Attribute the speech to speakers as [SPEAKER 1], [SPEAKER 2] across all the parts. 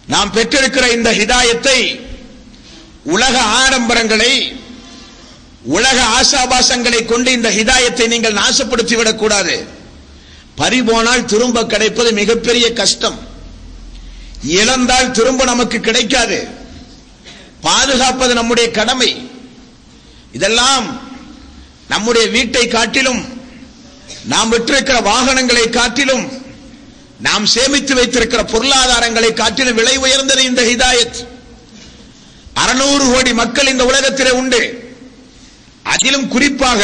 [SPEAKER 1] நாம் பெற்றிருக்கிற இந்த ஹிதாயத்தை உலக ஆடம்பரங்களை உலக ஆசாபாசங்களை கொண்டு இந்த ஹிதாயத்தை நீங்கள் நாசப்படுத்தி விடக்கூடாது பறிபோனால் திரும்ப கிடைப்பது மிகப்பெரிய கஷ்டம் இழந்தால் திரும்ப நமக்கு கிடைக்காது பாதுகாப்பது நம்முடைய கடமை இதெல்லாம் நம்முடைய வீட்டை காட்டிலும் நாம் பெற்றிருக்கிற வாகனங்களை காட்டிலும் நாம் சேமித்து வைத்திருக்கிற பொருளாதாரங்களை காட்டிலும் விலை உயர்ந்தது இந்த ஹிதாயத் அறுநூறு கோடி மக்கள் இந்த உலகத்திலே உண்டு அதிலும் குறிப்பாக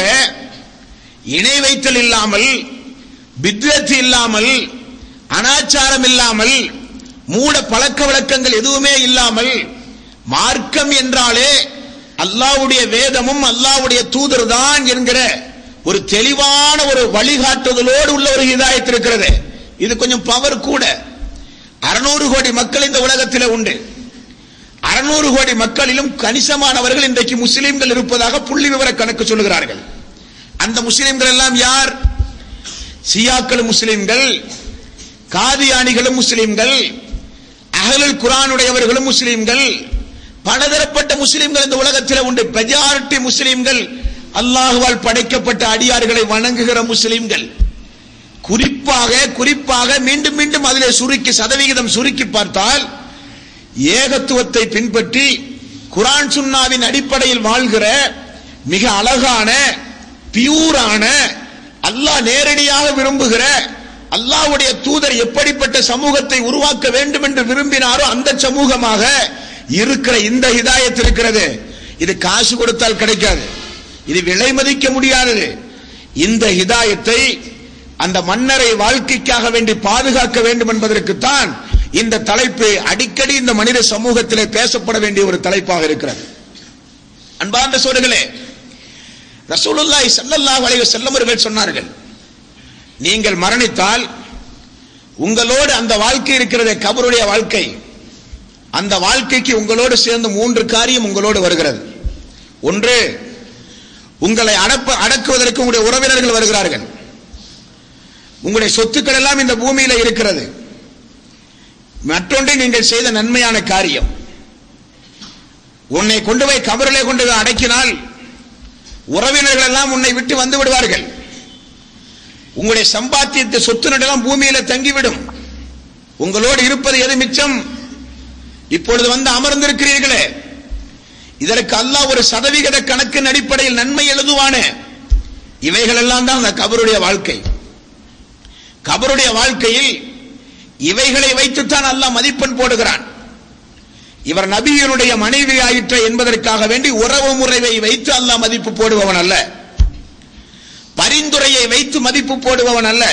[SPEAKER 1] இணை வைத்தல் இல்லாமல் பித்வத் இல்லாமல் அனாச்சாரம் இல்லாமல் மூட பழக்க வழக்கங்கள் எதுவுமே இல்லாமல் மார்க்கம் என்றாலே அல்லாவுடைய வேதமும் அல்லாவுடைய தூதர் தான் என்கிற ஒரு தெளிவான ஒரு வழிகாட்டுதலோடு உள்ள ஒரு ஹிதாயத் இருக்கிறது இது கொஞ்சம் பவர் கூட அறுநூறு கோடி மக்கள் இந்த உலகத்தில் உண்டு அறுநூறு கோடி மக்களிலும் கணிசமானவர்கள் இன்றைக்கு முஸ்லிம்கள் இருப்பதாக புள்ளி விவர கணக்கு சொல்லுகிறார்கள் அந்த முஸ்லிம்கள் எல்லாம் யார் சியாக்கள் முஸ்லிம்கள் காதியானிகளும் முஸ்லிம்கள் அகலுல் குரானுடையவர்களும் முஸ்லிம்கள் பலதரப்பட்ட முஸ்லிம்கள் இந்த உலகத்தில் உண்டு மெஜாரிட்டி முஸ்லிம்கள் அல்லாஹுவால் படைக்கப்பட்ட அடியார்களை வணங்குகிற முஸ்லிம்கள் குறிப்பாக குறிப்பாக மீண்டும் மீண்டும் அதிலே சுருக்கி சதவிகிதம் சுருக்கி பார்த்தால் ஏகத்துவத்தை பின்பற்றி குரான் சுன்னாவின் அடிப்படையில் வாழ்கிற மிக அழகான பியூரான அல்லாஹ் நேரடியாக விரும்புகிற அல்லாஹ்வுடைய தூதர் எப்படிப்பட்ட சமூகத்தை உருவாக்க வேண்டும் என்று விரும்பினாரோ அந்த சமூகமாக இருக்கிற இந்த ஹிதாயத் இருக்கிறது இது காசு கொடுத்தால் கிடைக்காது இது விலை மதிக்க முடியாதது இந்த ஹிதாயத்தை அந்த மன்னரை வாழ்க்கைக்காக வேண்டி பாதுகாக்க வேண்டும் என்பதற்குத்தான் இந்த தலைப்பு அடிக்கடி இந்த மனித சமூகத்திலே பேசப்பட வேண்டிய ஒரு தலைப்பாக இருக்கிறது அன்பார்ந்த சோழர்களே ரசூலுல்லாஹி ஸல்லல்லாஹு அலைஹி வஸல்லம் அவர்கள் சொன்னார்கள் நீங்கள் மரணித்தால் உங்களோடு அந்த வாழ்க்கை இருக்கிறதே கபருடைய வாழ்க்கை அந்த வாழ்க்கைக்கு உங்களோடு சேர்ந்து மூன்று காரியம் உங்களோடு வருகிறது ஒன்று உங்களை அடப்ப அடக்குவதற்கு உங்களுடைய உறவினர்கள் வருகிறார்கள் உங்களுடைய சொத்துக்கள் எல்லாம் இந்த பூமியில இருக்கிறது மற்றொன்று நீங்கள் செய்த நன்மையான காரியம் உன்னை கொண்டு போய் கபரிலே கொண்டு போய் அடக்கினால் உறவினர்கள் எல்லாம் உன்னை விட்டு வந்து விடுவார்கள் உங்களுடைய சம்பாத்தியத்தை சொத்து நடலாம் பூமியில தங்கிவிடும் உங்களோடு இருப்பது எது மிச்சம் இப்பொழுது வந்து அமர்ந்திருக்கிறீர்களே இதற்கு அல்லாஹ் ஒரு சதவிகித கணக்கின் அடிப்படையில் நன்மை எழுதுவானே இவைகள் எல்லாம் தான் அந்த கபருடைய வாழ்க்கை கபருடைய வாழ்க்கையில் இவைகளை வைத்துத்தான் அல்லாஹ் மதிப்பெண் போடுகிறான் இவர் நபியினுடைய மனைவி ஆயிற்ற என்பதற்காக வேண்டி உறவு முறையை வைத்து அல்லாஹ் மதிப்பு போடுபவன் அல்ல பரிந்துரையை வைத்து மதிப்பு போடுபவன் அல்ல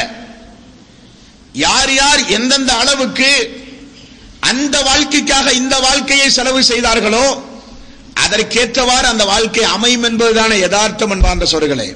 [SPEAKER 1] யார் யார் எந்தெந்த அளவுக்கு அந்த வாழ்க்கைக்காக இந்த வாழ்க்கையை செலவு செய்தார்களோ அதற்கேற்றவாறு அந்த வாழ்க்கை அமையும் என்பதுதான யதார்த்தம் என்பார்ந்த சொற்களே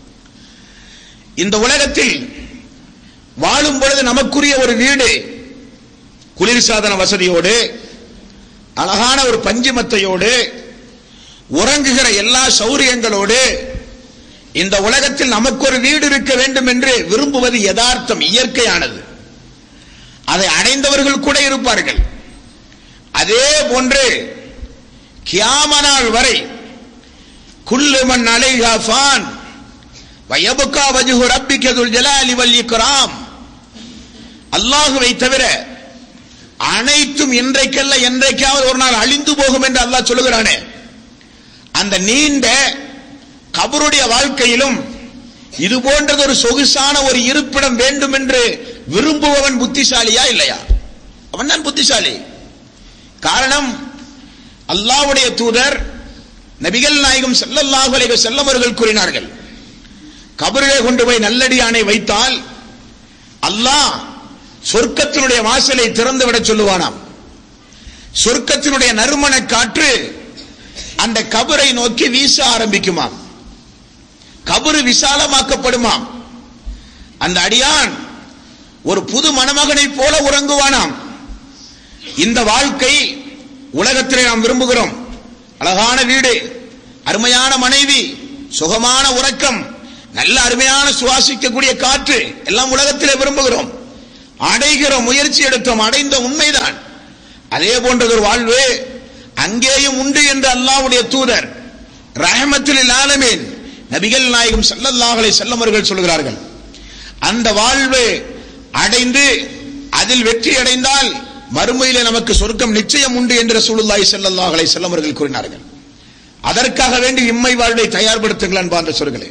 [SPEAKER 1] இந்த உலகத்தில் வாழும் பொழுது நமக்குரிய ஒரு வீடு குளிர்சாதன வசதியோடு அழகான ஒரு பஞ்சுமத்தையோடு உறங்குகிற எல்லா சௌரியங்களோடு இந்த உலகத்தில் நமக்கு ஒரு வீடு இருக்க வேண்டும் என்று விரும்புவது யதார்த்தம் இயற்கையானது அதை அடைந்தவர்கள் கூட இருப்பார்கள் அதே போன்று கியாமனால் வரை குல்லுமன் அலைஹா ஃபான் வயபுகா வஜுஹு ரப்பிக்கதுல் ஜலாலி வல் இக்ராம் அல்லாஹுவை தவிர அனைத்தும் இன்றைக்கல்ல என்றைக்காவது ஒரு நாள் அழிந்து போகும் என்று அல்லாஹ் சொல்லுகிறானே அந்த நீண்ட கபருடைய வாழ்க்கையிலும் இது போன்றது ஒரு சொகுசான ஒரு இருப்பிடம் வேண்டும் என்று விரும்புபவன் புத்திசாலியா இல்லையா அவன் தான் புத்திசாலி காரணம் அல்லாஹ்வுடைய தூதர் நபிகள் நாயகம் ஸல்லல்லாஹு அலைஹி வஸல்லம் அவர்கள் கூறினார்கள் கபரிலே கொண்டு போய் நல்லடியானை வைத்தால் அல்லாஹ் சொர்க்கத்தினுடைய வாசலை திறந்து விட சொல்லுவானாம் சொர்க்கத்தினுடைய நறுமண காற்று அந்த கபரை நோக்கி வீச ஆரம்பிக்குமாம் கபரு விசாலமாக்கப்படுமாம் அந்த அடியான் ஒரு புது மணமகனை போல உறங்குவானாம் இந்த வாழ்க்கை உலகத்திலே நாம் விரும்புகிறோம் அழகான வீடு அருமையான மனைவி சுகமான உறக்கம் நல்ல அருமையான சுவாசிக்கக்கூடிய காற்று எல்லாம் உலகத்திலே விரும்புகிறோம் அடைகிற முயற்சி எடுத்தோம் அடைந்த உண்மைதான் அதே போன்றதொரு வாழ்வு அங்கேயும் உண்டு என்று அல்லாஹ்வுடைய தூதர் ரஹமத்துல் ஆலமீன் நபிகள் நாயகம் ஸல்லல்லாஹு அலைஹி வஸல்லம் அவர்கள் சொல்கிறார்கள் அந்த வாழ்வு அடைந்து அதில் வெற்றி அடைந்தால் மறுமையிலே நமக்கு சொர்க்கம் நிச்சயம் உண்டு என்று ரசூலுல்லாஹி ஸல்லல்லாஹு அலைஹி வஸல்லம் அவர்கள் கூறினார்கள் அதற்காக வேண்டி இம்மை வாழ்வை தயார்படுத்துங்கள் அன்பார்ந்த சொற்களே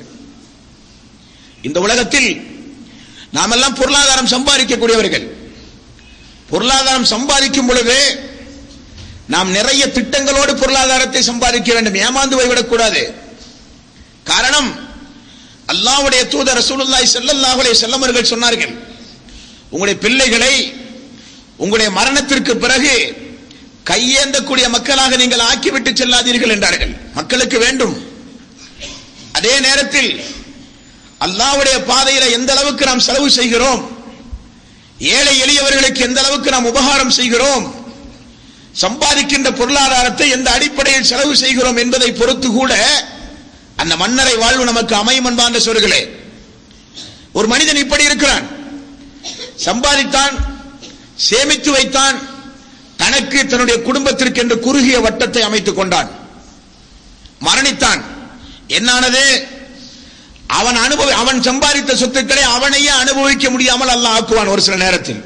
[SPEAKER 1] இந்த உலகத்தில் நாமெல்லாம் பொருளாதாரம் சம்பாதிக்கக்கூடியவர்கள் பொருளாதாரம் சம்பாதிக்கும் பொழுது நாம் நிறைய திட்டங்களோடு பொருளாதாரத்தை சம்பாதிக்க வேண்டும் ஏமாந்து போய்விடக்கூடாது காரணம் அல்லாஹ்வுடைய தூதர் ரசூலுல்லாஹி ஸல்லல்லாஹு அலைஹி வஸல்லம் அவர்கள் சொன்னார்கள் உங்களுடைய பிள்ளைகளை உங்களுடைய மரணத்திற்கு பிறகு கையேந்தக்கூடிய மக்களாக நீங்கள் ஆக்கிவிட்டு செல்லாதீர்கள் என்றார்கள் மக்களுக்கு வேண்டும் அதே நேரத்தில் அல்லாஹ்வுடைய பாதையில எந்த அளவுக்கு நாம் செலவு செய்கிறோம் ஏழை எளியவர்களுக்கு எந்த அளவுக்கு நாம் உபகாரம் செய்கிறோம் சம்பாதிக்கின்ற பொருளாதாரத்தை எந்த அடிப்படையில் செலவு செய்கிறோம் என்பதை பொறுத்து கூட அந்த மன்னரை வாழ்வு நமக்கு அமையும் என்பான்ற சொல்களே ஒரு மனிதன் இப்படி இருக்கிறான் சம்பாதித்தான் சேமித்து வைத்தான் தனக்கு தன்னுடைய குடும்பத்திற்கு என்று குறுகிய வட்டத்தை அமைத்துக் கொண்டான் மரணித்தான் என்னானது அவன் அனுபவி அவன் சம்பாதித்த சொத்துக்களை அவனையே அனுபவிக்க முடியாமல் அல்லாஹ் ஆக்குவான் ஒரு சில நேரத்தில்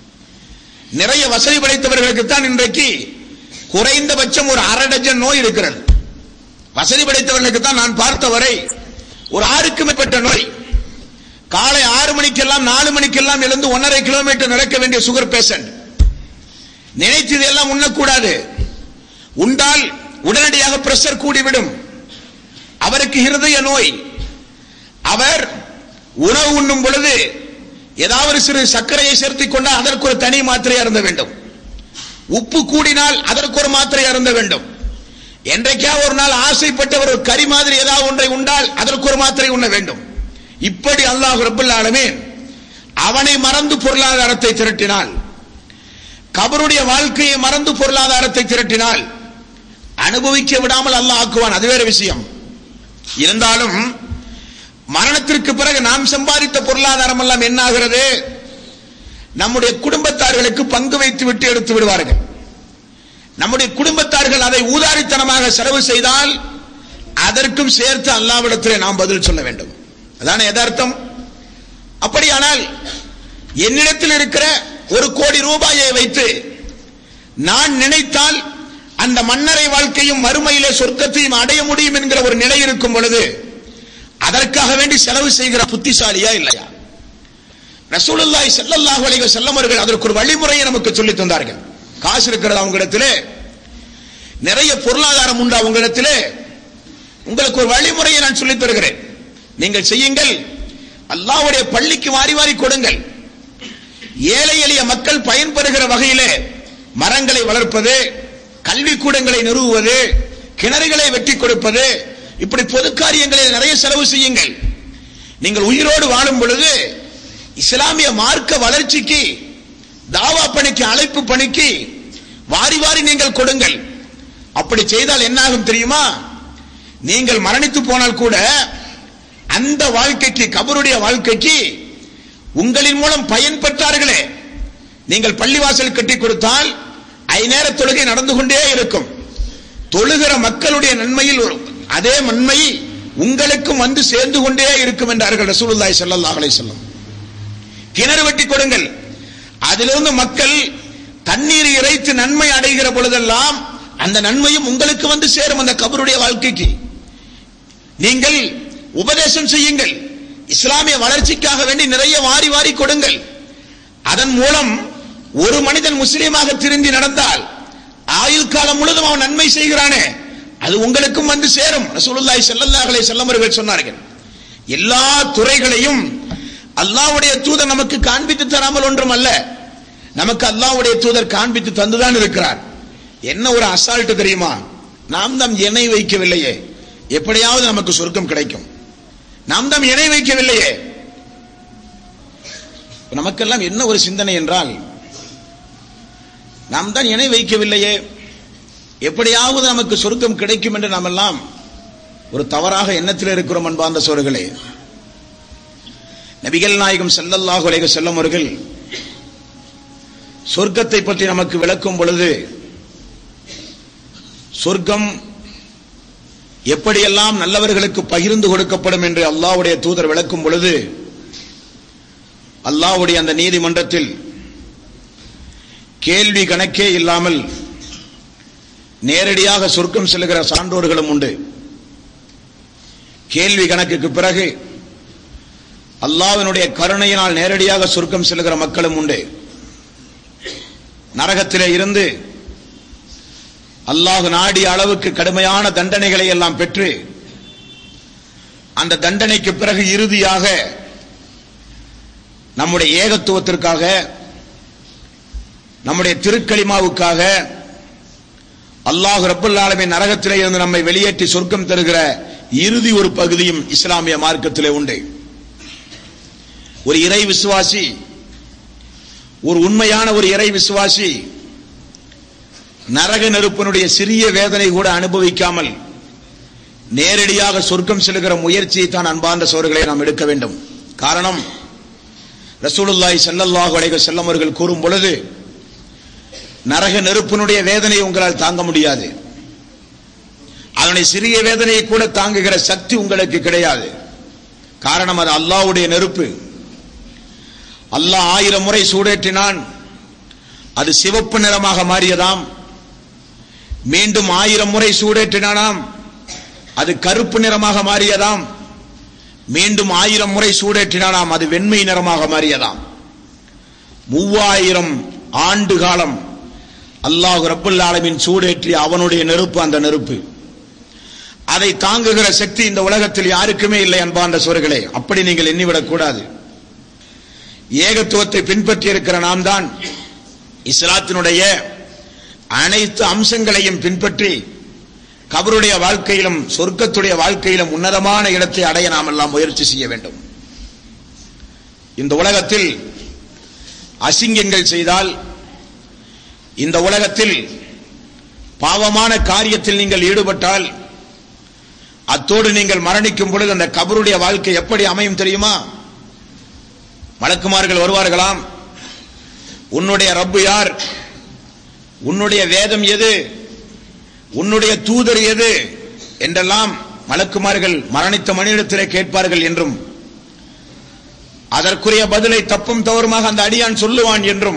[SPEAKER 1] நிறைய வசதி படைத்தவர்களுக்கு தான் இன்றைக்கு குறைந்தபட்சம் ஒரு அரை டஜன் நோய் இருக்கிறது வசதி படைத்தவர்களுக்கு தான் நான் பார்த்தவரை ஒரு ஆறுக்கு மேற்பட்ட நோய் காலை ஆறு மணிக்கெல்லாம் நாலு மணிக்கெல்லாம் எழுந்து ஒன்றரை கிலோமீட்டர் நடக்க வேண்டிய சுகர் பேஷண்ட் நினைத்தது எல்லாம் உண்ணக்கூடாது உண்டால் உடனடியாக பிரஷர் கூடிவிடும் அவருக்கு இருதய நோய் அவர் உணவு உண்ணும் பொழுது ஏதாவது சிறு சர்க்கரையை சேர்த்துக் கொண்டால் அதற்கு ஒரு தனி மாத்திரை அருந்த வேண்டும் உப்பு கூடினால் அதற்கு ஒரு மாத்திரை அருந்த வேண்டும் என்றைக்கா ஒரு நாள் ஆசைப்பட்ட ஒரு கறி மாதிரி ஏதாவது ஒன்றை உண்டால் அதற்கு ஒரு மாத்திரை உண்ண வேண்டும் இப்படி அல்லாஹ் ரபுல் ஆலமீன் அவனை மறந்து பொருளாதாரத்தை திரட்டினால் கபருடைய வாழ்க்கையை மறந்து பொருளாதாரத்தை திரட்டினால் அனுபவிக்க விடாமல் அல்லாஹ் ஆக்குவான் அது வேற விஷயம் இருந்தாலும் மரணத்திற்கு பிறகு நாம் சம்பாதித்த பொருளாதாரம் எல்லாம் என்ன ஆகிறது நம்முடைய குடும்பத்தார்களுக்கு பங்கு வைத்து விட்டு எடுத்து விடுவார்கள் நம்முடைய குடும்பத்தார்கள் அதை ஊதாரித்தனமாக செலவு செய்தால் அதற்கும் சேர்த்து அல்லாவிடத்திலே நாம் பதில் சொல்ல வேண்டும் அதான யதார்த்தம் அப்படியானால் என்னிடத்தில் இருக்கிற ஒரு கோடி ரூபாயை வைத்து நான் நினைத்தால் அந்த மன்னரை வாழ்க்கையும் மறுமையிலே சொர்க்கத்தையும் அடைய முடியும் என்கிற ஒரு நிலை இருக்கும் பொழுது அதற்காக வேண்டி செலவு செய்கிற புத்திசாலியா இல்லையா ரசூலுல்லாஹி ஸல்லல்லாஹு அலைஹி வஸல்லம் அவர்கள் அதற்கு ஒரு வழிமுறையை நமக்கு சொல்லி தந்தார்கள் காசு இருக்கிறது அவங்களிடத்திலே நிறைய பொருளாதாரம் உண்டு அவங்களிடத்திலே உங்களுக்கு ஒரு வழிமுறையை நான் சொல்லித் தருகிறேன் நீங்கள் செய்யுங்கள் அல்லாஹ்வுடைய பள்ளிக்கு வாரி வாரி கொடுங்கள் ஏழை எளிய மக்கள் பயன்பெறுகிற வகையிலே மரங்களை வளர்ப்பது கல்விக்கூடங்களை நிறுவுவது கிணறுகளை வெட்டி கொடுப்பது இப்படி பொது காரியங்களில் நிறைய செலவு செய்யுங்கள் நீங்கள் உயிரோடு வாழும் பொழுது இஸ்லாமிய மார்க்க வளர்ச்சிக்கு தாவா பணிக்கு அழைப்பு பணிக்கு வாரி வாரி நீங்கள் கொடுங்கள் அப்படி செய்தால் என்னாகும் தெரியுமா நீங்கள் மரணித்து போனால் கூட அந்த வாழ்க்கைக்கு கபருடைய வாழ்க்கைக்கு உங்களின் மூலம் பயன் பெற்றார்களே நீங்கள் பள்ளிவாசல் கட்டி கொடுத்தால் ஐநேர தொழுகை நடந்து கொண்டே இருக்கும் தொழுகிற மக்களுடைய நன்மையில் ஒரு அதே நன்மை உங்களுக்கும் வந்து சேர்ந்து கொண்டே இருக்கும் என்றார்கள் ரசூலுல்லாஹி ஸல்லல்லாஹு அலைஹி வஸல்லம் கிணறு வெட்டி கொடுங்கள் அதிலிருந்து மக்கள் தண்ணீர் இறைத்து நன்மை அடைகிற பொழுதெல்லாம் அந்த நன்மையும் உங்களுக்கு வந்து சேரும் அந்த கபருடைய வாழ்க்கைக்கு நீங்கள் உபதேசம் செய்யுங்கள் இஸ்லாமிய வளர்ச்சிக்காக வேண்டி நிறைய வாரி வாரி கொடுங்கள் அதன் மூலம் ஒரு மனிதன் முஸ்லீமாக திருந்தி நடந்தால் ஆயுள் காலம் முழுதும் அவன் நன்மை செய்கிறானே அது உங்களுக்கும் வந்து சேரும் ரசூலுல்லாஹி ஸல்லல்லாஹு அலைஹி வஸல்லம் அவர்கள் சொன்னார்கள் எல்லா துறைகளையும் அல்லாஹ்வுடைய தூதர் நமக்கு காண்பித்து தராமல் ஒன்றும் அல்ல நமக்கு அல்லாஹ்வுடைய தூதர் காண்பித்து தந்துதான் இருக்கிறார் என்ன ஒரு அசால்ட் தெரியுமா நாம் தான் இணை வைக்கவில்லையே எப்படியாவது நமக்கு சொர்க்கம் கிடைக்கும் நாம் தான் இணை வைக்கவில்லையே நமக்கெல்லாம் என்ன ஒரு சிந்தனை என்றால் நாம் தான் இணை வைக்கவில்லையே எப்படியாவது நமக்கு சொர்க்கம் கிடைக்கும் என்று நாம் எல்லாம் ஒரு தவறாக எண்ணத்தில் இருக்கிறோம் அன்பார்ந்த சோர்களே நபிகள் நாயகம் ஸல்லல்லாஹு அலைஹி வஸல்லம் அவர்கள் சொர்க்கத்தை பற்றி நமக்கு விளக்கும் பொழுது சொர்க்கம் எப்படியெல்லாம் நல்லவர்களுக்கு பகிர்ந்து கொடுக்கப்படும் என்று அல்லாஹ்வுடைய தூதர் விளக்கும் பொழுது அல்லாஹ்வுடைய அந்த நீதிமன்றத்தில் கேள்வி கணக்கே இல்லாமல் நேரடியாக சொர்க்கம் செல்லுகிற சான்றோர்களும் உண்டு கேள்வி கணக்குக்கு பிறகு அல்லாஹ்வினுடைய கருணையினால் நேரடியாக சொர்க்கம் செல்லுகிற மக்களும் உண்டு நரகத்திலே இருந்து அல்லாஹ் நாடிய அளவுக்கு கடுமையான தண்டனைகளை எல்லாம் பெற்று அந்த தண்டனைக்கு பிறகு இறுதியாக நம்முடைய ஏகத்துவத்திற்காக நம்முடைய திருக்களிமாவுக்காக அல்லாஹ் ரப்புல் ஆலமீன் நரகத்திலே இருந்து நம்மை வெளியேற்றி சொர்க்கம் தருகிற இறுதி ஒரு பகுதியும் இஸ்லாமிய மார்க்கத்திலே உண்டு ஒரு இறை விசுவாசி ஒரு உண்மையான ஒரு இறை விசுவாசி நரக நெருப்பினுடைய சிறிய வேதனை கூட அனுபவிக்காமல் நேரடியாக சொர்க்கம் செல்கிற முயற்சியை தான் அன்பார்ந்த சோர்களை நாம் எடுக்க வேண்டும் காரணம் ரசூலுல்லாஹி ஸல்லல்லாஹு அலைஹி வஸல்லம் அவர்கள் கூறும் பொழுது நரக நெருப்பினுடைய வேதனையை உங்களால் தாங்க முடியாது அதனுடைய சிறிய வேதனையை கூட தாங்குகிற சக்தி உங்களுக்கு கிடையாது காரணம் அது அல்லாஹ்வுடைய நெருப்பு அல்லாஹ் ஆயிரம் முறை சூடேற்றினான் அது சிவப்பு நிறமாக மாறியதாம் மீண்டும் ஆயிரம் முறை சூடேற்றினானாம் அது கருப்பு நிறமாக மாறியதாம் மீண்டும் ஆயிரம் முறை சூடேற்றினானாம் அது வெண்மை நிறமாக மாறியதாம் மூவாயிரம் ஆண்டு காலம் அல்லாஹ் ரப்புல் ஆலமின் சூடேற்றி அவனுடைய நெருப்பு அந்த நெருப்பு அதை தாங்குகிற சக்தி இந்த உலகத்தில் யாருக்குமே இல்லை அன்பான்ற சொர்களே அப்படி நீங்கள் எண்ணிவிடக் கூடாது ஏகத்துவத்தை பின்பற்றி இருக்கிற நாம் தான் இஸ்லாத்தினுடைய அனைத்து அம்சங்களையும் பின்பற்றி கபருடைய வாழ்க்கையிலும் சொர்க்கத்துடைய வாழ்க்கையிலும் உன்னதமான இடத்தை அடைய நாம் எல்லாம் முயற்சி செய்ய வேண்டும் இந்த உலகத்தில் அசிங்கங்கள் செய்தால் இந்த உலகத்தில் பாவமான காரியத்தில் நீங்கள் ஈடுபட்டால் அத்தோடு நீங்கள் மரணிக்கும் பொழுது அந்த கபருடைய வாழ்க்கை எப்படி அமையும் தெரியுமா மலக்குமார்கள் வருவார்களாம் உன்னுடைய ரப்பு யார் உன்னுடைய வேதம் எது உன்னுடைய தூதர் எது என்றெல்லாம் மலக்குமார்கள் மரணித்த மனிதத்திலே கேட்பார்கள் என்றும் அதற்குரிய பதிலை தப்பும் தவறுமாக அந்த அடியான் சொல்லுவான் என்றும்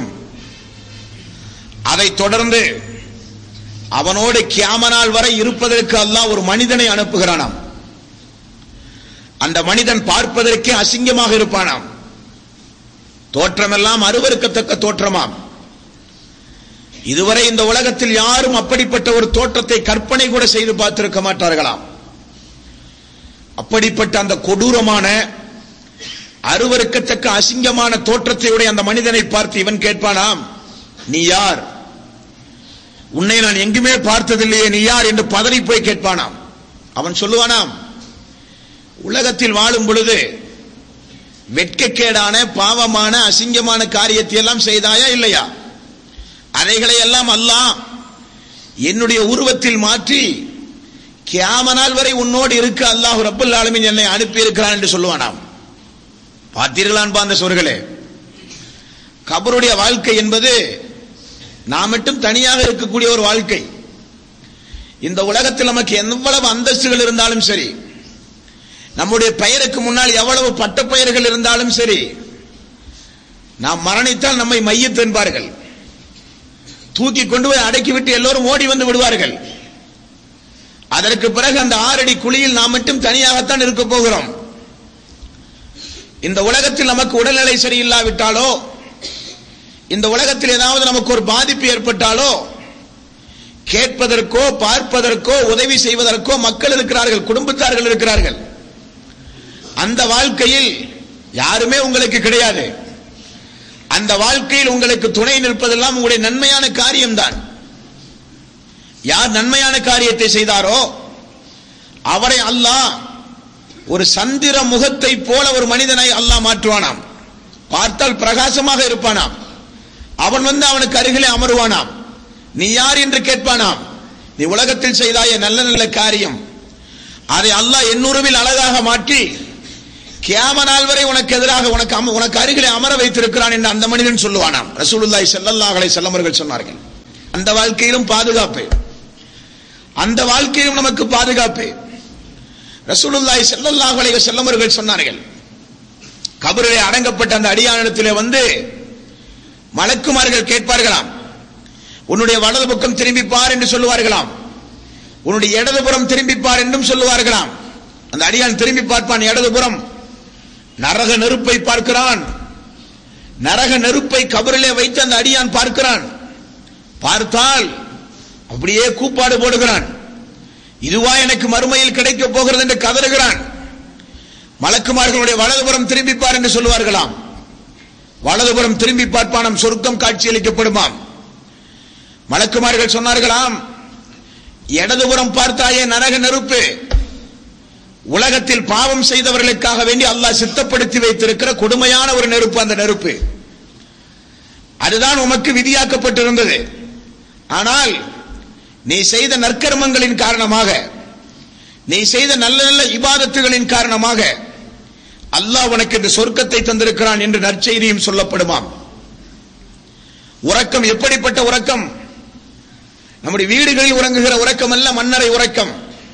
[SPEAKER 1] அதைத் தொடர்ந்து அவனோடு கியாமனால் வரை இருப்பதற்கு அல்லாஹ் ஒரு மனிதனை அனுப்புகிறானாம் அந்த மனிதன் பார்ப்பதற்கே அசிங்கமாக இருப்பானாம் தோற்றமெல்லாம் அருவருக்கத்தக்க தோற்றமாம் இதுவரை இந்த உலகத்தில் யாரும் அப்படிப்பட்ட ஒரு தோற்றத்தை கற்பனை கூட செய்து பார்த்திருக்க மாட்டார்களாம் அப்படிப்பட்ட அந்த கொடூரமான அருவருக்கத்தக்க அசிங்கமான தோற்றத்தை உடைய அந்த மனிதனை பார்த்து இவன் கேட்பானாம் நீ யார் உன்னை நான் எங்குமே பார்த்ததில்லையே நீ யார் என்று பதறி போய் கேட்பானாம் அவன் சொல்லுவானாம் உலகத்தில் வாழும் பொழுது வெட்கக்கேடான பாவமான அசிங்கமான காரியத்தை எல்லாம் செய்தாயா இல்லையா அதைகளை எல்லாம் அல்லாஹ் என்னுடைய உருவத்தில் மாற்றி கியாமனால் வரை உன்னோடு இருக்க அல்லாஹ் ரப்பல் ஆலமீன் என்னை அனுப்பி இருக்கிறான் என்று சொல்லுவானாம் பார்த்தீர்களான் பாந்த சொர்களே கபருடைய வாழ்க்கை என்பது நாம் மட்டும் தனியாக இருக்கக்கூடிய ஒரு வாழ்க்கை இந்த உலகத்தில் நமக்கு எவ்வளவு அந்தஸ்துகள் இருந்தாலும் சரி நம்முடைய பெயருக்கு முன்னால் எவ்வளவு பட்ட பெயர்கள் இருந்தாலும் சரி நாம் மரணித்தால் நம்மை மையத்து என்பார்கள் தூக்கி கொண்டு போய் அடக்கிவிட்டு எல்லோரும் ஓடி வந்து விடுவார்கள் அதற்கு பிறகு அந்த ஆறடி குழியில் நாம் மட்டும் தனியாகத்தான் இருக்க போகிறோம் இந்த உலகத்தில் நமக்கு உடல்நிலை சரியில்லாவிட்டாலோ இந்த உலகத்தில் ஏதாவது நமக்கு ஒரு பாதிப்பு ஏற்பட்டாலோ கேட்பதற்கோ பார்ப்பதற்கோ உதவி செய்வதற்கோ மக்கள் இருக்கிறார்கள் குடும்பத்தார்கள் இருக்கிறார்கள் அந்த வாழ்க்கையில் யாருமே உங்களுக்கு கிடையாது அந்த வாழ்க்கையில் உங்களுக்கு துணை நிற்பதெல்லாம் உங்களுடைய நன்மையான காரியம்தான் யார் நன்மையான காரியத்தை செய்தாரோ அவரை அல்லாஹ் ஒரு சந்திர முகத்தை போல ஒரு மனிதனை அல்லாஹ் மாற்றுவானாம் பார்த்தால் பிரகாசமாக இருப்பானாம் அவன் வந்து அவனுக்கு அருகிலே அமருவானாம் நீ யார் என்று கேட்பானாம் நீ உலகத்தில் செய்தாய நல்ல நல்ல காரியம் அதை அல்லாஹ் எண்ணுருவில் அழகாக மாற்றி கியாம நாள் வரை உனக்கு எதிராக உனக்கு அம- உனக்கு அருகிலே அமர வைத்திருக்கிறான் என்று அந்த மனிதன் சொல்லுவானாம் ரசூலுல்லாஹி ஸல்லல்லாஹு அலைஹி வஸல்லம் அவர்கள் சொன்னார்கள் அந்த வாழ்க்கையிலும் பாதுகாப்பு அந்த வாழ்க்கையிலும் நமக்கு பாதுகாப்பு ரசூலுல்லாஹி ஸல்லல்லாஹு அலைஹி வஸல்லம் அவர்கள் சொன்னார்கள் கபரிலே அடங்கப்பட்ட அந்த அடியானிடத்திலே வந்து மலக்குமார்கள் கேட்பார்களாம் உன்னுடைய வலது பக்கம் திரும்பி பார் என்று சொல்லுவார்களாம் உன்னுடைய இடதுபுறம் திரும்பி பார் என்றும் சொல்லுவார்களாம் அந்த அடியான் திரும்பி பார்ப்பான் இடதுபுறம் நரக நெருப்பை பார்க்கிறான் நரக நெருப்பை கபரிலே வைத்து அந்த அடியான் பார்க்கிறான் பார்த்தால் அப்படியே கூப்பாடு போடுகிறான் இதுவா எனக்கு மறுமையில் கிடைக்கப் போகிறது என்று கதறுகிறான் மலக்குமார்களுடைய வலதுபுறம் திரும்பி பார் என்று சொல்லுவார்களாம் வலதுபுறம் திரும்பி பார்ப்பானம் சொர்க்கம் காட்சியளிக்கப்படுமாம் மலக்குமார்கள் சொன்னார்களாம் இடதுபுறம் பார்த்தாயே நரக நெருப்பு உலகத்தில் பாவம் செய்தவர்களுக்காக வேண்டி அல்லாஹ் சித்தப்படுத்தி வைத்திருக்கிற கொடுமையான ஒரு நெருப்பு அந்த நெருப்பு அதுதான் உமக்கு விதியாக்கப்பட்டிருந்தது ஆனால் நீ செய்த நற்கர்மங்களின் காரணமாக நீ செய்த நல்ல நல்ல இபாதத்துகளின் காரணமாக அல்லாஹ் உனக்கு இந்த சொர்க்கத்தை தந்திருக்கிறான் என்று நற்செய்தியும் சொல்லப்படுமாம் உறக்கம் எப்படிப்பட்ட உறக்கம் நம்முடைய வீடுகளில் உறங்குகிற உறக்கம் அல்ல மன்னரை உறக்கம்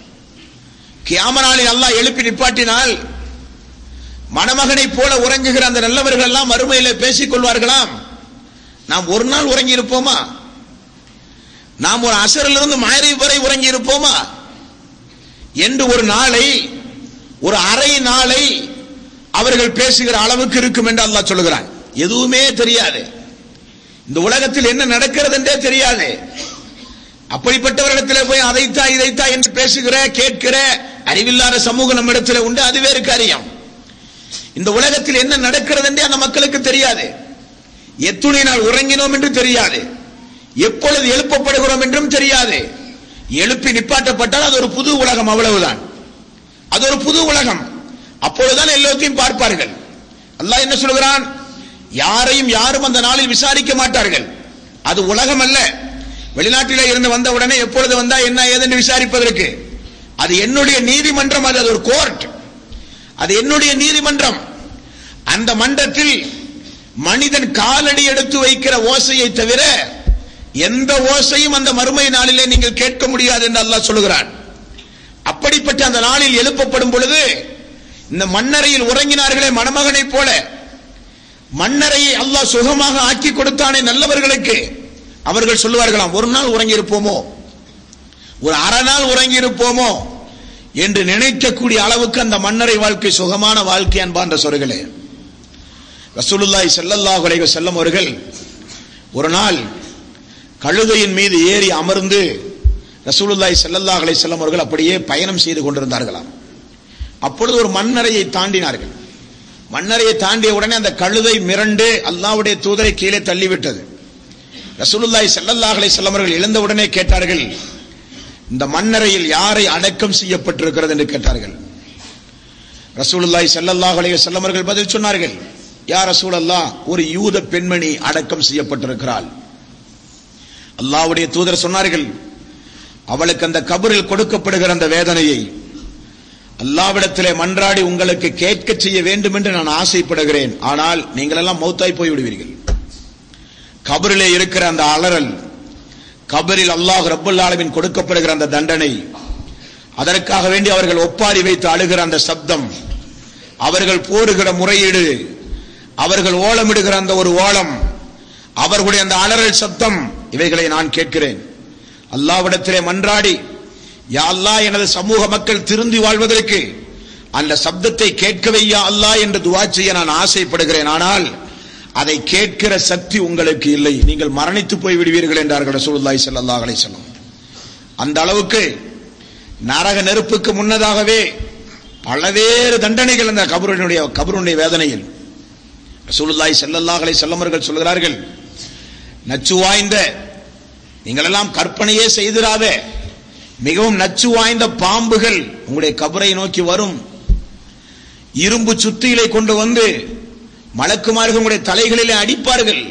[SPEAKER 1] கியாமனாலில் அல்லாஹ் எழுப்பி நிப்பாட்டினால் மணமகனை போல உறங்குகிற அந்த நல்லவர்கள் எல்லாம் மறுமையில பேசிக் கொள்வார்களாம் நாம் ஒரு நாள் உறங்கி இருப்போமா நாம் ஒரு அசரிலிருந்து மாறி வரை உறங்கி இருப்போமா என்று ஒரு நாளை ஒரு அரை நாளை அவர்கள் பேசுகிற அளவுக்கு இருக்கும் என்று அல்லாஹ் சொல்லுகிறான் எதுவுமே தெரியாது இந்த உலகத்தில் என்ன நடக்கிறது என்றே தெரியாது அப்படிப்பட்டவரிடத்தில் போய் அதைத்தா இதைத்தா என்று பேசுகிற கேட்கிற அறிவில்லாத சமூகம் நம்மிடத்தில் உண்டு அது வேறு காரியம் இந்த உலகத்தில் என்ன நடக்கிறது என்றே அந்த மக்களுக்கு தெரியாது எத்துணை நாள் உறங்கினோம் என்று தெரியாது எப்பொழுது எழுப்பப்படுகிறோம் என்றும் தெரியாது எழுப்பி நிப்பாட்டப்பட்டால் அது ஒரு புது உலகம் அவ்வளவுதான் அது ஒரு புது உலகம் அப்பொழுதுதான் எல்லாத்தையும் பார்ப்பார்கள் அல்லாஹ் என்ன சொல்கிறான் யாரையும் யாரும் அந்த நாளில் விசாரிக்க மாட்டார்கள் அது உலகம் அல்ல வெளிநாட்டிலே இருந்து வந்த உடனே எப்பொழுது வந்தா என்ன ஏதென்று விசாரிப்பதற்கு அது என்னுடைய நீதிமன்றம் அது அது ஒரு கோர்ட் அது என்னுடைய நீதிமன்றம் அந்த மன்றத்தில் மனிதன் காலடி எடுத்து வைக்கிற ஓசையை தவிர எந்த ஓசையும் அந்த மறுமை நாளிலே நீங்கள் கேட்க முடியாது என்று அல்லாஹ் சொல்லுகிறான் அப்படிப்பட்ட அந்த நாளில் எழுப்பப்படும் பொழுது இந்த மன்னரையில் உறங்கினார்களே மணமகனைப் போல மன்னரையை அல்லாஹ் சுகமாக ஆக்கி கொடுத்தானே நல்லவர்களுக்கு அவர்கள் சொல்லுவார்களாம் ஒரு நாள் உறங்கி இருப்போமோ ஒரு அரை நாள் உறங்கி இருப்போமோ என்று நினைக்கக்கூடிய அளவுக்கு அந்த மன்னரை வாழ்க்கை சுகமான வாழ்க்கை அன்பான்ற சொற்களே ரசூலுல்லாஹி ஸல்லல்லாஹு அலைஹி வஸல்லம் அவர்கள் ஒரு நாள் கழுதையின் மீது ஏறி அமர்ந்து ரசூலுல்லாஹி ஸல்லல்லாஹு அலைஹி வஸல்லம் அவர்கள் அப்படியே பயணம் செய்து கொண்டிருந்தார்களாம் அப்பொழுது ஒரு மண்ணறையை தாண்டினார்கள் மண்ணறையை தாண்டிய உடனே அந்த கழுதை மிரண்டு அல்லாஹ்வுடைய தூதரை கீழே தள்ளிவிட்டது ரசூலுல்லாஹி ஸல்லல்லாஹு அலைஹி வஸல்லம் அவர்கள் எழுந்த உடனே கேட்டார்கள் இந்த மண்ணறையில் யாரை அடக்கம் செய்யப்பட்டிருக்கிறது என்று கேட்டார்கள் ரசூலுல்லாஹி ஸல்லல்லாஹு அலைஹி வஸல்லம் அவர்கள் பதில் சொன்னார்கள் யா ரசூலல்லாஹ் ஒரு யூத பெண்மணி அடக்கம் செய்யப்பட்டிருக்கிறாள் அல்லாஹ்வுடைய தூதர் சொன்னார்கள் அவளுக்கு அந்த கபரில் கொடுக்கப்படுகிற அந்த வேதனையை அல்லாவிடத்திலே மன்றாடி உங்களுக்கு கேட்க செய்ய வேண்டும் என்று நான் ஆசைப்படுகிறேன் ஆனால் நீங்கள் எல்லாம் மௌத்தாய் போய் விடுவீர்கள் கபரிலே இருக்கிற அந்த அலறல் கபரில் அல்லாஹ் ரப்பல் ஆலமின் கொடுக்கப்படுகிற அந்த தண்டனை அதற்காக வேண்டி அவர்கள் ஒப்பாரி வைத்து அழுகிற அந்த சப்தம் அவர்கள் போடுகிற முறையீடு அவர்கள் ஓலமிடுகிற அந்த ஒரு ஓலம் அவர்களுடைய அந்த அலறல் சப்தம் இவைகளை நான் கேட்கிறேன் அல்லாவிடத்திலே மன்றாடி யா அல்லாஹ் எனது சமூக மக்கள் திருந்தி வாழ்வதற்கு அந்த சப்தத்தை கேட்க வையா அல்லாஹ் என்று துவா செய்ய நான் ஆசைப்படுகிறேன் ஆனால் அதை கேட்கிற சக்தி உங்களுக்கு இல்லை நீங்கள் மரணித்து போய் விடுவீர்கள் என்றார்கள் ரசூலுல்லாஹி ஸல்லல்லாஹு அலைஹி வஸல்லம் அந்த அளவுக்கு நரக நெருப்புக்கு முன்னதாகவே பலவேறு தண்டனைகள் அந்த கபருடைய கபருடைய வேதனையில் ரசூலுல்லாஹி ஸல்லல்லாஹு அலைஹி வஸல்லம் அவர்கள் சொல்கிறார்கள் நச்சு வாய்ந்த நீங்கள் எல்லாம் கற்பனையே செய்திராத மிகவும் நச்சு வாய்ந்த பாம்புகள் உங்களுடைய கபரை நோக்கி வரும் இரும்பு சுத்தியிலை கொண்டு வந்து மலக்குமார்கள் உங்களுடைய தலைகளிலே அடிப்பார்கள்